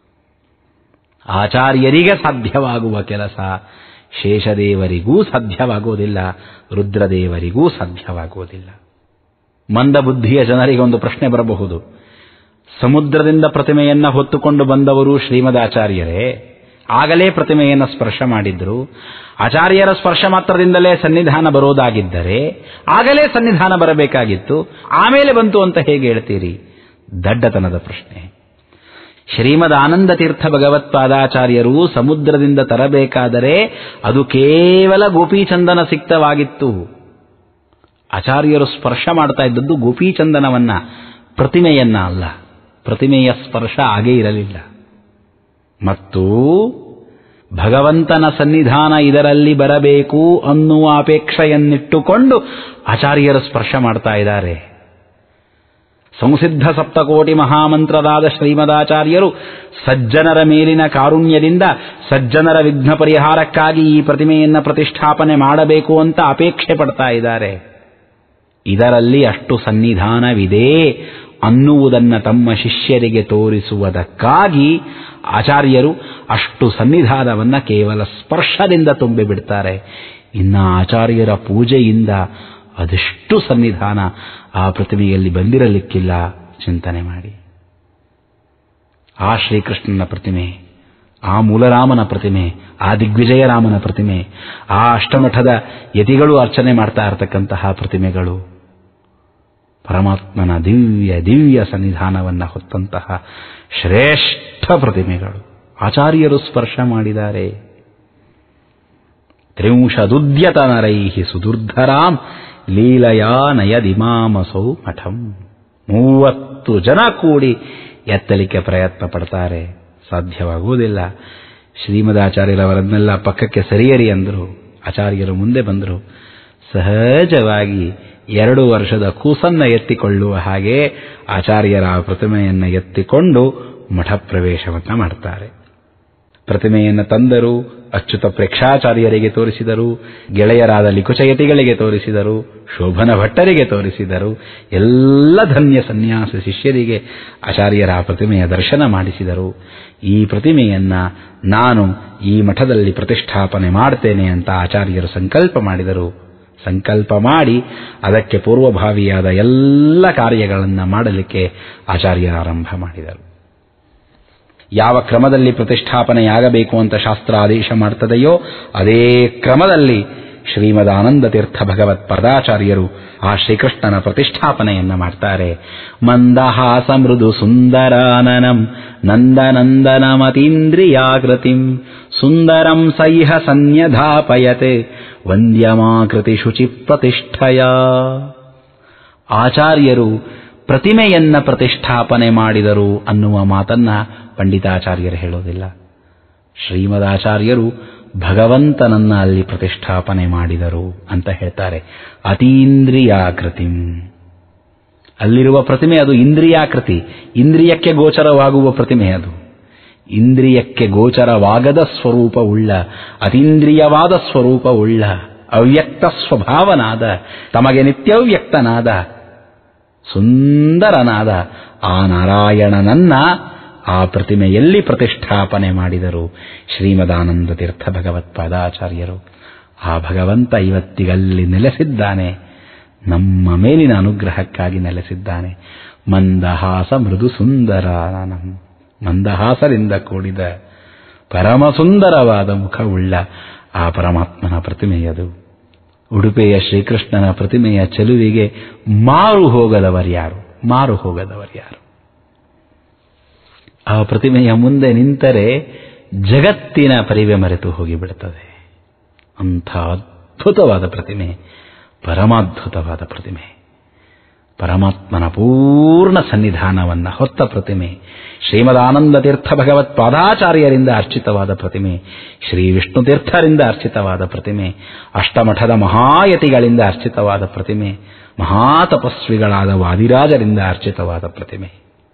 ಆಚಾರ್ಯರಿಗೆ ಸಾಧ್ಯವಾಗುವ ಕೆಲಸ ಶೇಷದೇವರಿಗೂ ಸಾಧ್ಯವಾಗುವುದಿಲ್ಲ ರುದ್ರದೇವರಿಗೂ ಸಾಧ್ಯವಾಗುವುದಿಲ್ಲ ಮಂದಬುದ್ಧಿಯ ಜನರಿಗೆ ಒಂದು ಪ್ರಶ್ನೆ ಬರಬಹುದು ಸಮುದ್ರದಿಂದ ಪ್ರತಿಮೆಯನ್ನ ಹೊತ್ತುಕೊಂಡು ಬಂದವರು ಶ್ರೀಮದಾಚಾರ್ಯರೇ ಆಗಲೇ ಪ್ರತಿಮೆಯನ್ನು ಸ್ಪರ್ಶ ಮಾಡಿದ್ರು ಆಚಾರ್ಯರ ಸ್ಪರ್ಶ ಮಾತ್ರದಿಂದಲೇ ಸನ್ನಿಧಾನ ಬರೋದಾಗಿದ್ದರೆ ಆಗಲೇ ಸನ್ನಿಧಾನ ಬರಬೇಕಾಗಿತ್ತು ಆಮೇಲೆ ಬಂತು ಅಂತ ಹೇಗೆ ಹೇಳ್ತೀರಿ ದಡ್ಡತನದ ಪ್ರಶ್ನೆ ಶ್ರೀಮದ್ ಆನಂದ ತೀರ್ಥ ಭಗವತ್ಪಾದಾಚಾರ್ಯರು ಸಮುದ್ರದಿಂದ ತರಬೇಕಾದರೆ ಅದು ಕೇವಲ ಗೋಪೀಚಂದನ ಸಿಕ್ತವಾಗಿತ್ತು ಆಚಾರ್ಯರು ಸ್ಪರ್ಶ ಮಾಡ್ತಾ ಇದ್ದದ್ದು ಗೋಪೀಚಂದನವನ್ನ ಪ್ರತಿಮೆಯನ್ನ ಅಲ್ಲ ಪ್ರತಿಮೆಯ ಸ್ಪರ್ಶ ಆಗೇ ಇರಲಿಲ್ಲ ಮತ್ತು ಭಗವಂತನ ಸನ್ನಿಧಾನ ಇದರಲ್ಲಿ ಬರಬೇಕು ಅನ್ನುವ ಅಪೇಕ್ಷೆಯನ್ನಿಟ್ಟುಕೊಂಡು ಆಚಾರ್ಯರು ಸ್ಪರ್ಶ ಮಾಡ್ತಾ ಇದ್ದಾರೆ ಸಂಸಿದ್ಧ ಸಪ್ತಕೋಟಿ ಮಹಾಮಂತ್ರದಾದ ಶ್ರೀಮದಾಚಾರ್ಯರು ಸಜ್ಜನರ ಮೇಲಿನ ಕಾರುಣ್ಯದಿಂದ ಸಜ್ಜನರ ವಿಘ್ನ ಪರಿಹಾರಕ್ಕಾಗಿ ಈ ಪ್ರತಿಮೆಯನ್ನು ಪ್ರತಿಷ್ಠಾಪನೆ ಮಾಡಬೇಕು ಅಂತ ಅಪೇಕ್ಷೆ ಪಡ್ತಾ ಇದ್ದಾರೆ ಇದರಲ್ಲಿ ಅಷ್ಟು ಸನ್ನಿಧಾನವಿದೆ ಅನ್ನುವುದನ್ನು ತಮ್ಮ ಶಿಷ್ಯರಿಗೆ ತೋರಿಸುವುದಕ್ಕಾಗಿ ಆಚಾರ್ಯರು ಅಷ್ಟು ಸನ್ನಿಧಾನವನ್ನು ಕೇವಲ ಸ್ಪರ್ಶದಿಂದ ತುಂಬಿಬಿಡ್ತಾರೆ ಇನ್ನು ಆಚಾರ್ಯರ ಪೂಜೆಯಿಂದ ಅದೆಷ್ಟು ಸನ್ನಿಧಾನ ಆ ಪ್ರತಿಮೆಯಲ್ಲಿ ಬಂದಿರಲಿಕ್ಕಿಲ್ಲ ಚಿಂತನೆ ಮಾಡಿ ಆ ಶ್ರೀಕೃಷ್ಣನ ಪ್ರತಿಮೆ ಆ ಮೂಲರಾಮನ ಪ್ರತಿಮೆ ಆ ದಿಗ್ವಿಜಯರಾಮನ ಪ್ರತಿಮೆ ಆ ಅಷ್ಟಮಠದ ಯತಿಗಳು ಅರ್ಚನೆ ಮಾಡ್ತಾ ಇರತಕ್ಕಂತಹ ಪ್ರತಿಮೆಗಳು ಪರಮಾತ್ಮನ ದಿವ್ಯ ದಿವ್ಯ ಸನ್ನಿಧಾನವನ್ನು ಹೊತ್ತಂತಹ ಶ್ರೇಷ್ಠ ಪ್ರತಿಮೆಗಳು ಆಚಾರ್ಯರು ಸ್ಪರ್ಶ ಮಾಡಿದ್ದಾರೆ ತ್ರಿಂಶದುದ್ಯತನರೈ ಸುದುರ್ಧರಾಂ ಲೀಲಯಾ ನಯದಿಮಾಮಸೌ ಮಠಂ ಮೂವತ್ತು ಜನ ಕೂಡಿ ಎತ್ತಲಿಕ್ಕೆ ಪ್ರಯತ್ನ ಪಡ್ತಾರೆ ಸಾಧ್ಯವಾಗುವುದಿಲ್ಲ ಶ್ರೀಮದಾಚಾರ್ಯರವರನ್ನೆಲ್ಲ ಪಕ್ಕಕ್ಕೆ ಸರಿಯರಿ ಅಂದರು ಆಚಾರ್ಯರು ಮುಂದೆ ಬಂದರು ಸಹಜವಾಗಿ ಎರಡು ವರ್ಷದ ಕೂಸನ್ನ ಎತ್ತಿಕೊಳ್ಳುವ ಹಾಗೆ ಆಚಾರ್ಯರ ಆ ಪ್ರತಿಮೆಯನ್ನು ಎತ್ತಿಕೊಂಡು ಮಠ ಪ್ರವೇಶವನ್ನು ಮಾಡ್ತಾರೆ ಪ್ರತಿಮೆಯನ್ನು ತಂದರು ಅಚ್ಯುತ ಪ್ರೇಕ್ಷಾಚಾರ್ಯರಿಗೆ ತೋರಿಸಿದರು ಗೆಳೆಯರಾದ ಲಿಕುಚಯತಿಗಳಿಗೆ ತೋರಿಸಿದರು ಶೋಭನ ಭಟ್ಟರಿಗೆ ತೋರಿಸಿದರು ಎಲ್ಲ ಧನ್ಯ ಸನ್ಯಾಸ ಶಿಷ್ಯರಿಗೆ ಆಚಾರ್ಯರ ಆ ಪ್ರತಿಮೆಯ ದರ್ಶನ ಮಾಡಿಸಿದರು ಈ ಪ್ರತಿಮೆಯನ್ನ ನಾನು ಈ ಮಠದಲ್ಲಿ ಪ್ರತಿಷ್ಠಾಪನೆ ಮಾಡ್ತೇನೆ ಅಂತ ಆಚಾರ್ಯರು ಸಂಕಲ್ಪ ಮಾಡಿದರು ಸಂಕಲ್ಪ ಮಾಡಿ ಅದಕ್ಕೆ ಪೂರ್ವಭಾವಿಯಾದ ಎಲ್ಲ ಕಾರ್ಯಗಳನ್ನು ಮಾಡಲಿಕ್ಕೆ ಆಚಾರ್ಯರ ಆರಂಭ ಮಾಡಿದರು ಯಾವ ಕ್ರಮದಲ್ಲಿ ಪ್ರತಿಷ್ಠಾಪನೆಯಾಗಬೇಕು ಅಂತ ಶಾಸ್ತ್ರ ಆದೇಶ ಮಾಡ್ತದೆಯೋ ಅದೇ ಕ್ರಮದಲ್ಲಿ ಶ್ರೀಮದ್ ಆನಂದ ತೀರ್ಥ ಭಗವತ್ ಪದಾಚಾರ್ಯರು ಆ ಶ್ರೀಕೃಷ್ಣನ ಪ್ರತಿಷ್ಠಾಪನೆಯನ್ನ ಮಾಡ್ತಾರೆ ಮಂದಹಾಸ ಮೃದು ಸುಂದರಾನನಂ ನಂದನಂದನಮತೀಂದ್ರಿಯಾಕೃತಿಂ ಸುಂದರಂ ಸೈಹ ಸನ್ಯಧಾಪಯತೆ ವಂದ್ಯಮಾಕೃತಿ ಶುಚಿ ಪ್ರತಿಷ್ಠಯ ಆಚಾರ್ಯರು ಪ್ರತಿಮೆಯನ್ನ ಪ್ರತಿಷ್ಠಾಪನೆ ಮಾಡಿದರು ಅನ್ನುವ ಮಾತನ್ನ ಪಂಡಿತಾಚಾರ್ಯರು ಹೇಳೋದಿಲ್ಲ ಶ್ರೀಮದಾಚಾರ್ಯರು ಭಗವಂತನನ್ನ ಅಲ್ಲಿ ಪ್ರತಿಷ್ಠಾಪನೆ ಮಾಡಿದರು ಅಂತ ಹೇಳ್ತಾರೆ ಅತೀಂದ್ರಿಯಾಕೃತಿ ಅಲ್ಲಿರುವ ಪ್ರತಿಮೆ ಅದು ಇಂದ್ರಿಯಾಕೃತಿ ಇಂದ್ರಿಯಕ್ಕೆ ಗೋಚರವಾಗುವ ಪ್ರತಿಮೆ ಅದು ಇಂದ್ರಿಯಕ್ಕೆ ಗೋಚರವಾಗದ ಸ್ವರೂಪವುಳ್ಳ ಅತೀಂದ್ರಿಯವಾದ ಸ್ವರೂಪವುಳ್ಳ ಅವ್ಯಕ್ತ ಸ್ವಭಾವನಾದ ತಮಗೆ ನಿತ್ಯವ್ಯಕ್ತನಾದ ಸುಂದರನಾದ ಆ ನಾರಾಯಣನನ್ನ ಆ ಪ್ರತಿಮೆಯಲ್ಲಿ ಪ್ರತಿಷ್ಠಾಪನೆ ಮಾಡಿದರು ಶ್ರೀಮದಾನಂದ ತೀರ್ಥ ಭಗವತ್ಪಾದಾಚಾರ್ಯರು ಆ ಭಗವಂತ ಇವತ್ತಿಗಲ್ಲಿ ನೆಲೆಸಿದ್ದಾನೆ ನಮ್ಮ ಮೇಲಿನ ಅನುಗ್ರಹಕ್ಕಾಗಿ ನೆಲೆಸಿದ್ದಾನೆ ಮಂದಹಾಸ ಮೃದು ಸುಂದರ ಮಂದಹಾಸದಿಂದ ಕೂಡಿದ ಪರಮ ಸುಂದರವಾದ ಮುಖವುಳ್ಳ ಆ ಪರಮಾತ್ಮನ ಪ್ರತಿಮೆಯದು ಉಡುಪಿಯ ಶ್ರೀಕೃಷ್ಣನ ಪ್ರತಿಮೆಯ ಚೆಲುವಿಗೆ ಮಾರು ಹೋಗದವರ್ಯಾರು ಮಾರು ಹೋಗದವರ್ಯಾರು ಆ ಪ್ರತಿಮೆಯ ಮುಂದೆ ನಿಂತರೆ ಜಗತ್ತಿನ ಪರಿವೆ ಮರೆತು ಹೋಗಿಬಿಡುತ್ತದೆ ಅಂಥ ಅದ್ಭುತವಾದ ಪ್ರತಿಮೆ ಪರಮಾದ್ಭುತವಾದ ಪ್ರತಿಮೆ ಪರಮಾತ್ಮನ ಪೂರ್ಣ ಸನ್ನಿಧಾನವನ್ನ ಹೊತ್ತ ಪ್ರತಿಮೆ ಶ್ರೀಮದಾನಂದ ತೀರ್ಥ ಭಗವತ್ ಪಾದಾಚಾರ್ಯರಿಂದ ಅರ್ಚಿತವಾದ ಪ್ರತಿಮೆ ಶ್ರೀ ವಿಷ್ಣು ತೀರ್ಥರಿಂದ ಅರ್ಚಿತವಾದ ಪ್ರತಿಮೆ ಅಷ್ಟಮಠದ ಮಹಾಯತಿಗಳಿಂದ ಅರ್ಚಿತವಾದ ಪ್ರತಿಮೆ ಮಹಾತಪಸ್ವಿಗಳಾದ ವಾದಿರಾಜರಿಂದ ಅರ್ಚಿತವಾದ ಪ್ರತಿಮೆ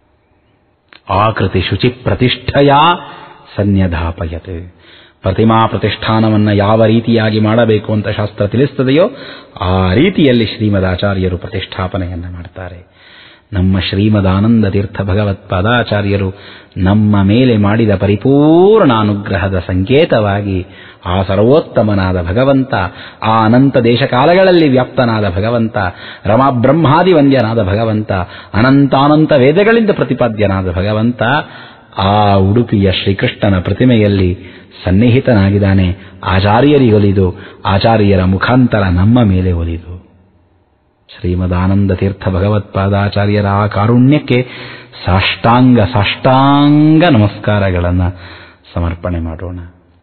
ಆಕೃತಿ ಶುಚಿ ಪ್ರತಿಷ್ಠೆಯ ಸನ್ಯಧಾಪಯತೆ ಪ್ರತಿಮಾ ಪ್ರತಿಷ್ಠಾನವನ್ನು ಯಾವ ರೀತಿಯಾಗಿ ಮಾಡಬೇಕು ಅಂತ ಶಾಸ್ತ್ರ ತಿಳಿಸ್ತದೆಯೋ ಆ ರೀತಿಯಲ್ಲಿ ಶ್ರೀಮದಾಚಾರ್ಯರು ಪ್ರತಿಷ್ಠಾಪನೆಯನ್ನು ಮಾಡ್ತಾರೆ ನಮ್ಮ ಶ್ರೀಮದಾನಂದ ತೀರ್ಥ ಭಗವತ್ಪಾದಾಚಾರ್ಯರು ನಮ್ಮ ಮೇಲೆ ಮಾಡಿದ ಪರಿಪೂರ್ಣ ಅನುಗ್ರಹದ ಸಂಕೇತವಾಗಿ ಆ ಸರ್ವೋತ್ತಮನಾದ ಭಗವಂತ ಆ ಅನಂತ ದೇಶಕಾಲಗಳಲ್ಲಿ ವ್ಯಾಪ್ತನಾದ ಭಗವಂತ ರಮಾಬ್ರಹ್ಮಾದಿ ವಂದ್ಯನಾದ ಭಗವಂತ ಅನಂತಾನಂತ ವೇದಗಳಿಂದ ಪ್ರತಿಪಾದ್ಯನಾದ ಭಗವಂತ ಆ ಉಡುಪಿಯ ಶ್ರೀಕೃಷ್ಣನ ಪ್ರತಿಮೆಯಲ್ಲಿ ಸನ್ನಿಹಿತನಾಗಿದ್ದಾನೆ ಆಚಾರ್ಯರಿಗೊಲಿದು ಆಚಾರ್ಯರ ಮುಖಾಂತರ ನಮ್ಮ ಮೇಲೆ ಒಲಿದು ಶ್ರೀಮದಾನಂದ ತೀರ್ಥ ಭಗವತ್ಪಾದಾಚಾರ್ಯರ ಆ ಕಾರುಣ್ಯಕ್ಕೆ ಸಾಷ್ಟಾಂಗ ಸಾಷ್ಟಾಂಗ ನಮಸ್ಕಾರಗಳನ್ನು ಸಮರ್ಪಣೆ ಮಾಡೋಣ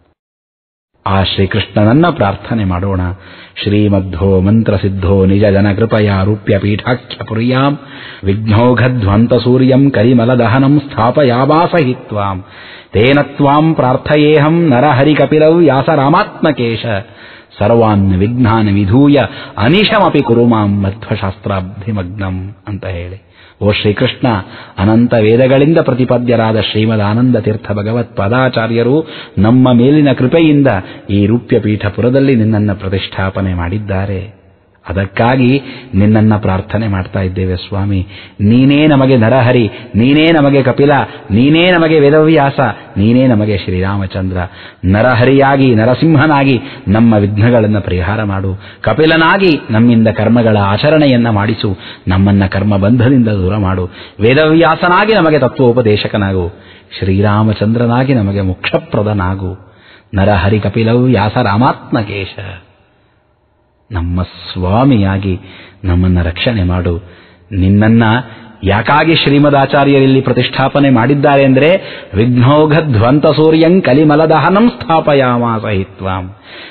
ಆ ಶ್ರೀಕೃಷ್ಣನನ್ನ ಪ್ರಾರ್ಥನೆ ಮಾಡೋಣ ಶ್ರೀಮಧ್ವೋ ಮಂತ್ರಸಿದ್ಧೋ ನಿಜ ಜನ ಕೃಪಯ ರೂಪ್ಯ ಪೀಠಾಖ್ಯ ಪುರ್ಯಾಂ ವಿಘ್ನೌಘಧ್ವಂತ ಸೂರ್ಯಂ ಕರಿಮಲದಹನಂ ಸ್ಥಾಪಯಾವಾಸಹಿತ್ವಾಂ ತೇನ ತ್ವಾಂ ಪ್ರಾರ್ಥಯೇಹಂ ನರಹರಿಕಪಿಲೌ ವ್ಯಾಸರಾಮಾತ್ಮಕೇಶ ಸರ್ವಾನ್ ವಿಘ್ನಾನ್ ವಿಧೂಯ ಅನಿಶಮಪಿ ಕುರು ಮಾಂ ಮಧ್ವಶಾಸ್ತ್ರಾಭಿಮಗ್ನಂ ಅಂತ ಹೇಳಿ ಓ ಶ್ರೀಕೃಷ್ಣ ಅನಂತ ವೇದಗಳಿಂದ ಪ್ರತಿಪಾದ್ಯರಾದ ಶ್ರೀಮದಾನಂದ ತೀರ್ಥ ಭಗವತ್ ಪಾದಾಚಾರ್ಯರು ನಮ್ಮ ಮೇಲಿನ ಕೃಪೆಯಿಂದ ಈ ರೂಪ್ಯ ಪೀಠಪುರದಲ್ಲಿ ನಿನ್ನನ್ನು ಪ್ರತಿಷ್ಠಾಪನೆ ಮಾಡಿದ್ದಾರೆ ಅದಕ್ಕಾಗಿ ನಿನ್ನನ್ನ ಪ್ರಾರ್ಥನೆ ಮಾಡ್ತಾ ಇದ್ದೇವೆ ಸ್ವಾಮಿ ನೀನೇ ನಮಗೆ ನರಹರಿ ನೀನೇ ನಮಗೆ ಕಪಿಲ ನೀನೇ ನಮಗೆ ವೇದವ್ಯಾಸ ನೀನೇ ನಮಗೆ ಶ್ರೀರಾಮಚಂದ್ರ ನರಹರಿಯಾಗಿ ನರಸಿಂಹನಾಗಿ ನಮ್ಮ ವಿಘ್ನಗಳನ್ನು ಪರಿಹಾರ ಮಾಡು ಕಪಿಲನಾಗಿ ನಮ್ಮಿಂದ ಕರ್ಮಗಳ ಆಚರಣೆಯನ್ನ ಮಾಡಿಸು ನಮ್ಮನ್ನ ಕರ್ಮ ಬಂಧದಿಂದ ದೂರ ಮಾಡು ವೇದವ್ಯಾಸನಾಗಿ ನಮಗೆ ತತ್ವೋಪದೇಶಕನಾಗು ಶ್ರೀರಾಮಚಂದ್ರನಾಗಿ ನಮಗೆ ಮುಕ್ಷಪ್ರದನಾಗು ನರಹರಿ ಕಪಿಲವು ವ್ಯಾಸ ರಾಮಾತ್ಮಕೇಶ ನಮ್ಮ ಸ್ವಾಮಿಯಾಗಿ ನಮ್ಮನ್ನ ರಕ್ಷಣೆ ಮಾಡು ನಿನ್ನನ್ನ ಯಾಕಾಗಿ ಶ್ರೀಮದಾಚಾರ್ಯರಲ್ಲಿ ಪ್ರತಿಷ್ಠಾಪನೆ ಮಾಡಿದ್ದಾರೆ ಅಂದರೆ ವಿಘ್ನೋಘ ಧ್ವಂತ ಸೂರ್ಯಂ ಕಲಿಮಲದಹನಂ ಸ್ಥಾಪಯಾಮಾಸ ಹಿತ್ವಾಂ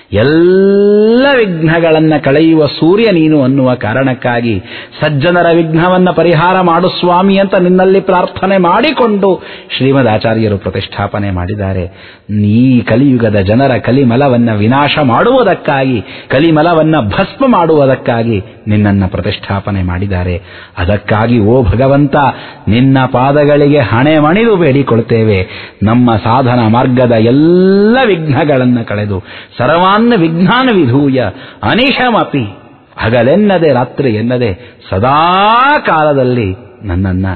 ಎಲ್ಲ ವಿಘ್ನಗಳನ್ನು ಕಳೆಯುವ ಸೂರ್ಯ ನೀನು ಅನ್ನುವ ಕಾರಣಕ್ಕಾಗಿ ಸಜ್ಜನರ ವಿಘ್ನವನ್ನ ಪರಿಹಾರ ಮಾಡು ಸ್ವಾಮಿ ಅಂತ ನಿನ್ನಲ್ಲಿ ಪ್ರಾರ್ಥನೆ ಮಾಡಿಕೊಂಡು ಶ್ರೀಮದಾಚಾರ್ಯರು ಪ್ರತಿಷ್ಠಾಪನೆ ಮಾಡಿದ್ದಾರೆ ನೀ ಕಲಿಯುಗದ ಜನರ ಕಲಿಮಲವನ್ನ ವಿನಾಶ ಮಾಡುವುದಕ್ಕಾಗಿ ಕಲಿಮಲವನ್ನ ಭಸ್ಮ ಮಾಡುವುದಕ್ಕಾಗಿ ನಿನ್ನನ್ನು ಪ್ರತಿಷ್ಠಾಪನೆ ಮಾಡಿದ್ದಾರೆ ಅದಕ್ಕಾಗಿ ಓ ಭಗವಂತ ನಿನ್ನ ಪಾದಗಳಿಗೆ ಹಣೆ ಮಣಿದು ಬೇಡಿಕೊಳ್ತೇವೆ ನಮ್ಮ ಸಾಧನ ಮಾರ್ಗದ ಎಲ್ಲ ವಿಘ್ನಗಳನ್ನು ಕಳೆದು ಸರ್ವಾನ್ನ ವಿಘ್ನಾನ ವಿಧೂಯ ಅನಿಶಮಪಿ ಹಗಲೆನ್ನದೆ ರಾತ್ರಿ ಎನ್ನದೆ ಸದಾ ಕಾಲದಲ್ಲಿ ನನ್ನನ್ನ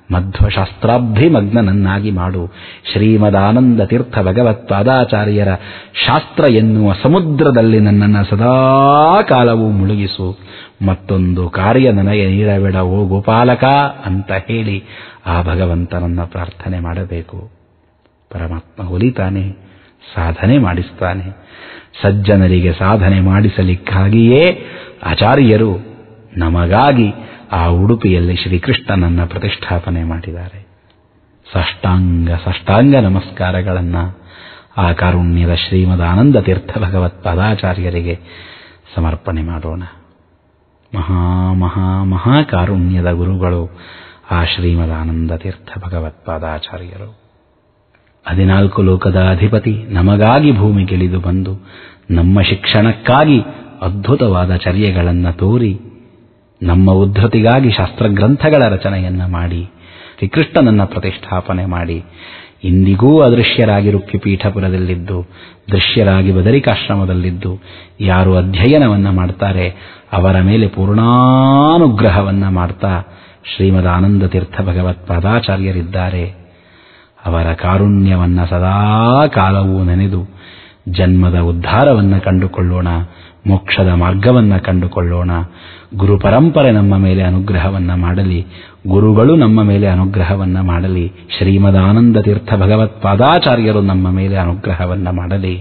ಮಧ್ವಶಾಸ್ತ್ರಾಭಿಮಗ್ನನನ್ನಾಗಿ ಮಾಡು ಶ್ರೀಮದಾನಂದ ತೀರ್ಥ ಭಗವತ್ಪಾದಾಚಾರ್ಯರ ಶಾಸ್ತ್ರ ಎನ್ನುವ ಸಮುದ್ರದಲ್ಲಿ ನನ್ನನ್ನು ಸದಾ ಕಾಲವೂ ಮುಳುಗಿಸು ಮತ್ತೊಂದು ಕಾರ್ಯ ನನಗೆ ನೀಡಬೇಡ ಓ ಗೋಪಾಲಕ ಅಂತ ಹೇಳಿ ಆ ಭಗವಂತನನ್ನ ಪ್ರಾರ್ಥನೆ ಮಾಡಬೇಕು ಪರಮಾತ್ಮ ಒಲಿತಾನೆ ಸಾಧನೆ ಮಾಡಿಸ್ತಾನೆ ಸಜ್ಜನರಿಗೆ ಸಾಧನೆ ಮಾಡಿಸಲಿಕ್ಕಾಗಿಯೇ ಆಚಾರ್ಯರು ನಮಗಾಗಿ ಆ ಉಡುಪಿಯಲ್ಲಿ ಶ್ರೀಕೃಷ್ಣನನ್ನ ಪ್ರತಿಷ್ಠಾಪನೆ ಮಾಡಿದ್ದಾರೆ ಸಾಷ್ಟಾಂಗ ಸಾಷ್ಟಾಂಗ ನಮಸ್ಕಾರಗಳನ್ನು ಆ ಕಾರುಣ್ಯದ ಶ್ರೀಮದ್ ಆನಂದ ತೀರ್ಥ ಭಗವತ್ ಪಾದಾಚಾರ್ಯರಿಗೆ ಸಮರ್ಪಣೆ ಮಾಡೋಣ ಮಹಾ ಮಹಾ ಮಹಾ ಕಾರುಣ್ಯದ ಗುರುಗಳು ಆ ಶ್ರೀಮದ್ ಆನಂದ ತೀರ್ಥ ಭಗವತ್ ಪಾದಾಚಾರ್ಯರು ಹದಿನಾಲ್ಕು ಲೋಕದ ಅಧಿಪತಿ ನಮಗಾಗಿ ಭೂಮಿಗಿಳಿದು ಬಂದು ನಮ್ಮ ಶಿಕ್ಷಣಕ್ಕಾಗಿ ಅದ್ಭುತವಾದ ಚರ್ಯೆಗಳನ್ನು ತೋರಿ ನಮ್ಮ ಉದ್ಧತಿಗಾಗಿ ಶಾಸ್ತ್ರಗ್ರಂಥಗಳ ರಚನೆಯನ್ನ ಮಾಡಿ ಶ್ರೀಕೃಷ್ಣನನ್ನ ಪ್ರತಿಷ್ಠಾಪನೆ ಮಾಡಿ ಇಂದಿಗೂ ಅದೃಶ್ಯರಾಗಿ ರುಕ್ಕಿ ಪೀಠಪುರದಲ್ಲಿದ್ದು ದೃಶ್ಯರಾಗಿ ಬದರಿಕಾಶ್ರಮದಲ್ಲಿದ್ದು ಯಾರು ಅಧ್ಯಯನವನ್ನ ಮಾಡ್ತಾರೆ ಅವರ ಮೇಲೆ ಪೂರ್ಣಾನುಗ್ರಹವನ್ನ ಮಾಡ್ತಾ ಶ್ರೀಮದ್ ಆನಂದ ತೀರ್ಥ ಭಗವತ್ ಪಾದಾಚಾರ್ಯರಿದ್ದಾರೆ ಅವರ ಕಾರುಣ್ಯವನ್ನ ಸದಾ ಕಾಲವೂ ನೆನೆದು ಜನ್ಮದ ಉದ್ಧಾರವನ್ನ ಕಂಡುಕೊಳ್ಳೋಣ ಮೋಕ್ಷದ ಮಾರ್ಗವನ್ನ ಕಂಡುಕೊಳ್ಳೋಣ ಗುರು ಪರಂಪರೆ ನಮ್ಮ ಮೇಲೆ ಅನುಗ್ರಹವನ್ನ ಮಾಡಲಿ ಗುರುಗಳು ನಮ್ಮ ಮೇಲೆ ಅನುಗ್ರಹವನ್ನ ಮಾಡಲಿ ಶ್ರೀಮದಾನಂದ ತೀರ್ಥ ಭಗವತ್ ಪಾದಾಚಾರ್ಯರು ನಮ್ಮ ಮೇಲೆ ಅನುಗ್ರಹವನ್ನ ಮಾಡಲಿ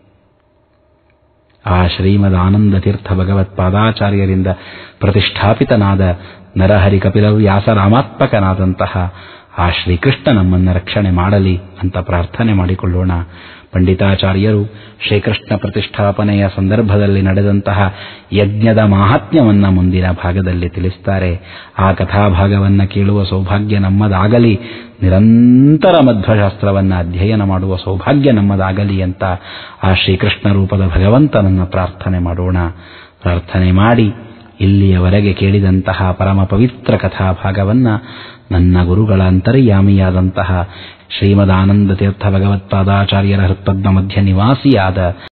ಆ ಶ್ರೀಮದ್ ಆನಂದ ತೀರ್ಥ ಭಗವತ್ ಪಾದಾಚಾರ್ಯರಿಂದ ಪ್ರತಿಷ್ಠಾಪಿತನಾದ ನರಹರಿ ಕಪಿಲ ವ್ಯಾಸರಾಮಾತ್ಮಕನಾದಂತಹ ಆ ಶ್ರೀಕೃಷ್ಣ ನಮ್ಮನ್ನು ರಕ್ಷಣೆ ಮಾಡಲಿ ಅಂತ ಪ್ರಾರ್ಥನೆ ಮಾಡಿಕೊಳ್ಳೋಣ ಪಂಡಿತಾಚಾರ್ಯರು ಶ್ರೀಕೃಷ್ಣ ಪ್ರತಿಷ್ಠಾಪನೆಯ ಸಂದರ್ಭದಲ್ಲಿ ನಡೆದಂತಹ ಯಜ್ಞದ ಮಾಹಾತ್ಮ್ಯವನ್ನ ಮುಂದಿನ ಭಾಗದಲ್ಲಿ ತಿಳಿಸ್ತಾರೆ ಆ ಕಥಾಭಾಗವನ್ನ ಕೇಳುವ ಸೌಭಾಗ್ಯ ನಮ್ಮದಾಗಲಿ ನಿರಂತರ ಮಧ್ವಶಾಸ್ತ್ರವನ್ನ ಅಧ್ಯಯನ ಮಾಡುವ ಸೌಭಾಗ್ಯ ನಮ್ಮದಾಗಲಿ ಅಂತ ಆ ಶ್ರೀಕೃಷ್ಣ ರೂಪದ ಭಗವಂತನನ್ನ ಪ್ರಾರ್ಥನೆ ಮಾಡೋಣ ಪ್ರಾರ್ಥನೆ ಮಾಡಿ ಇಲ್ಲಿಯವರೆಗೆ ಕೇಳಿದಂತಹ ಪರಮ ಪವಿತ್ರ ಕಥಾಭಾಗವನ್ನ ನನ್ನ ಗುರುಗಳ ಅಂತರ್ಯಾಮಿಯಾದಂತಹ ಶ್ರೀಮದಾನಂದ ತೀರ್ಥ ಭಗವತ್ಪಾದಾಚಾರ್ಯರ ಹೃತ್ಪದ್ಮ ಮಧ್ಯ ನಿವಾಸಿಯಾದ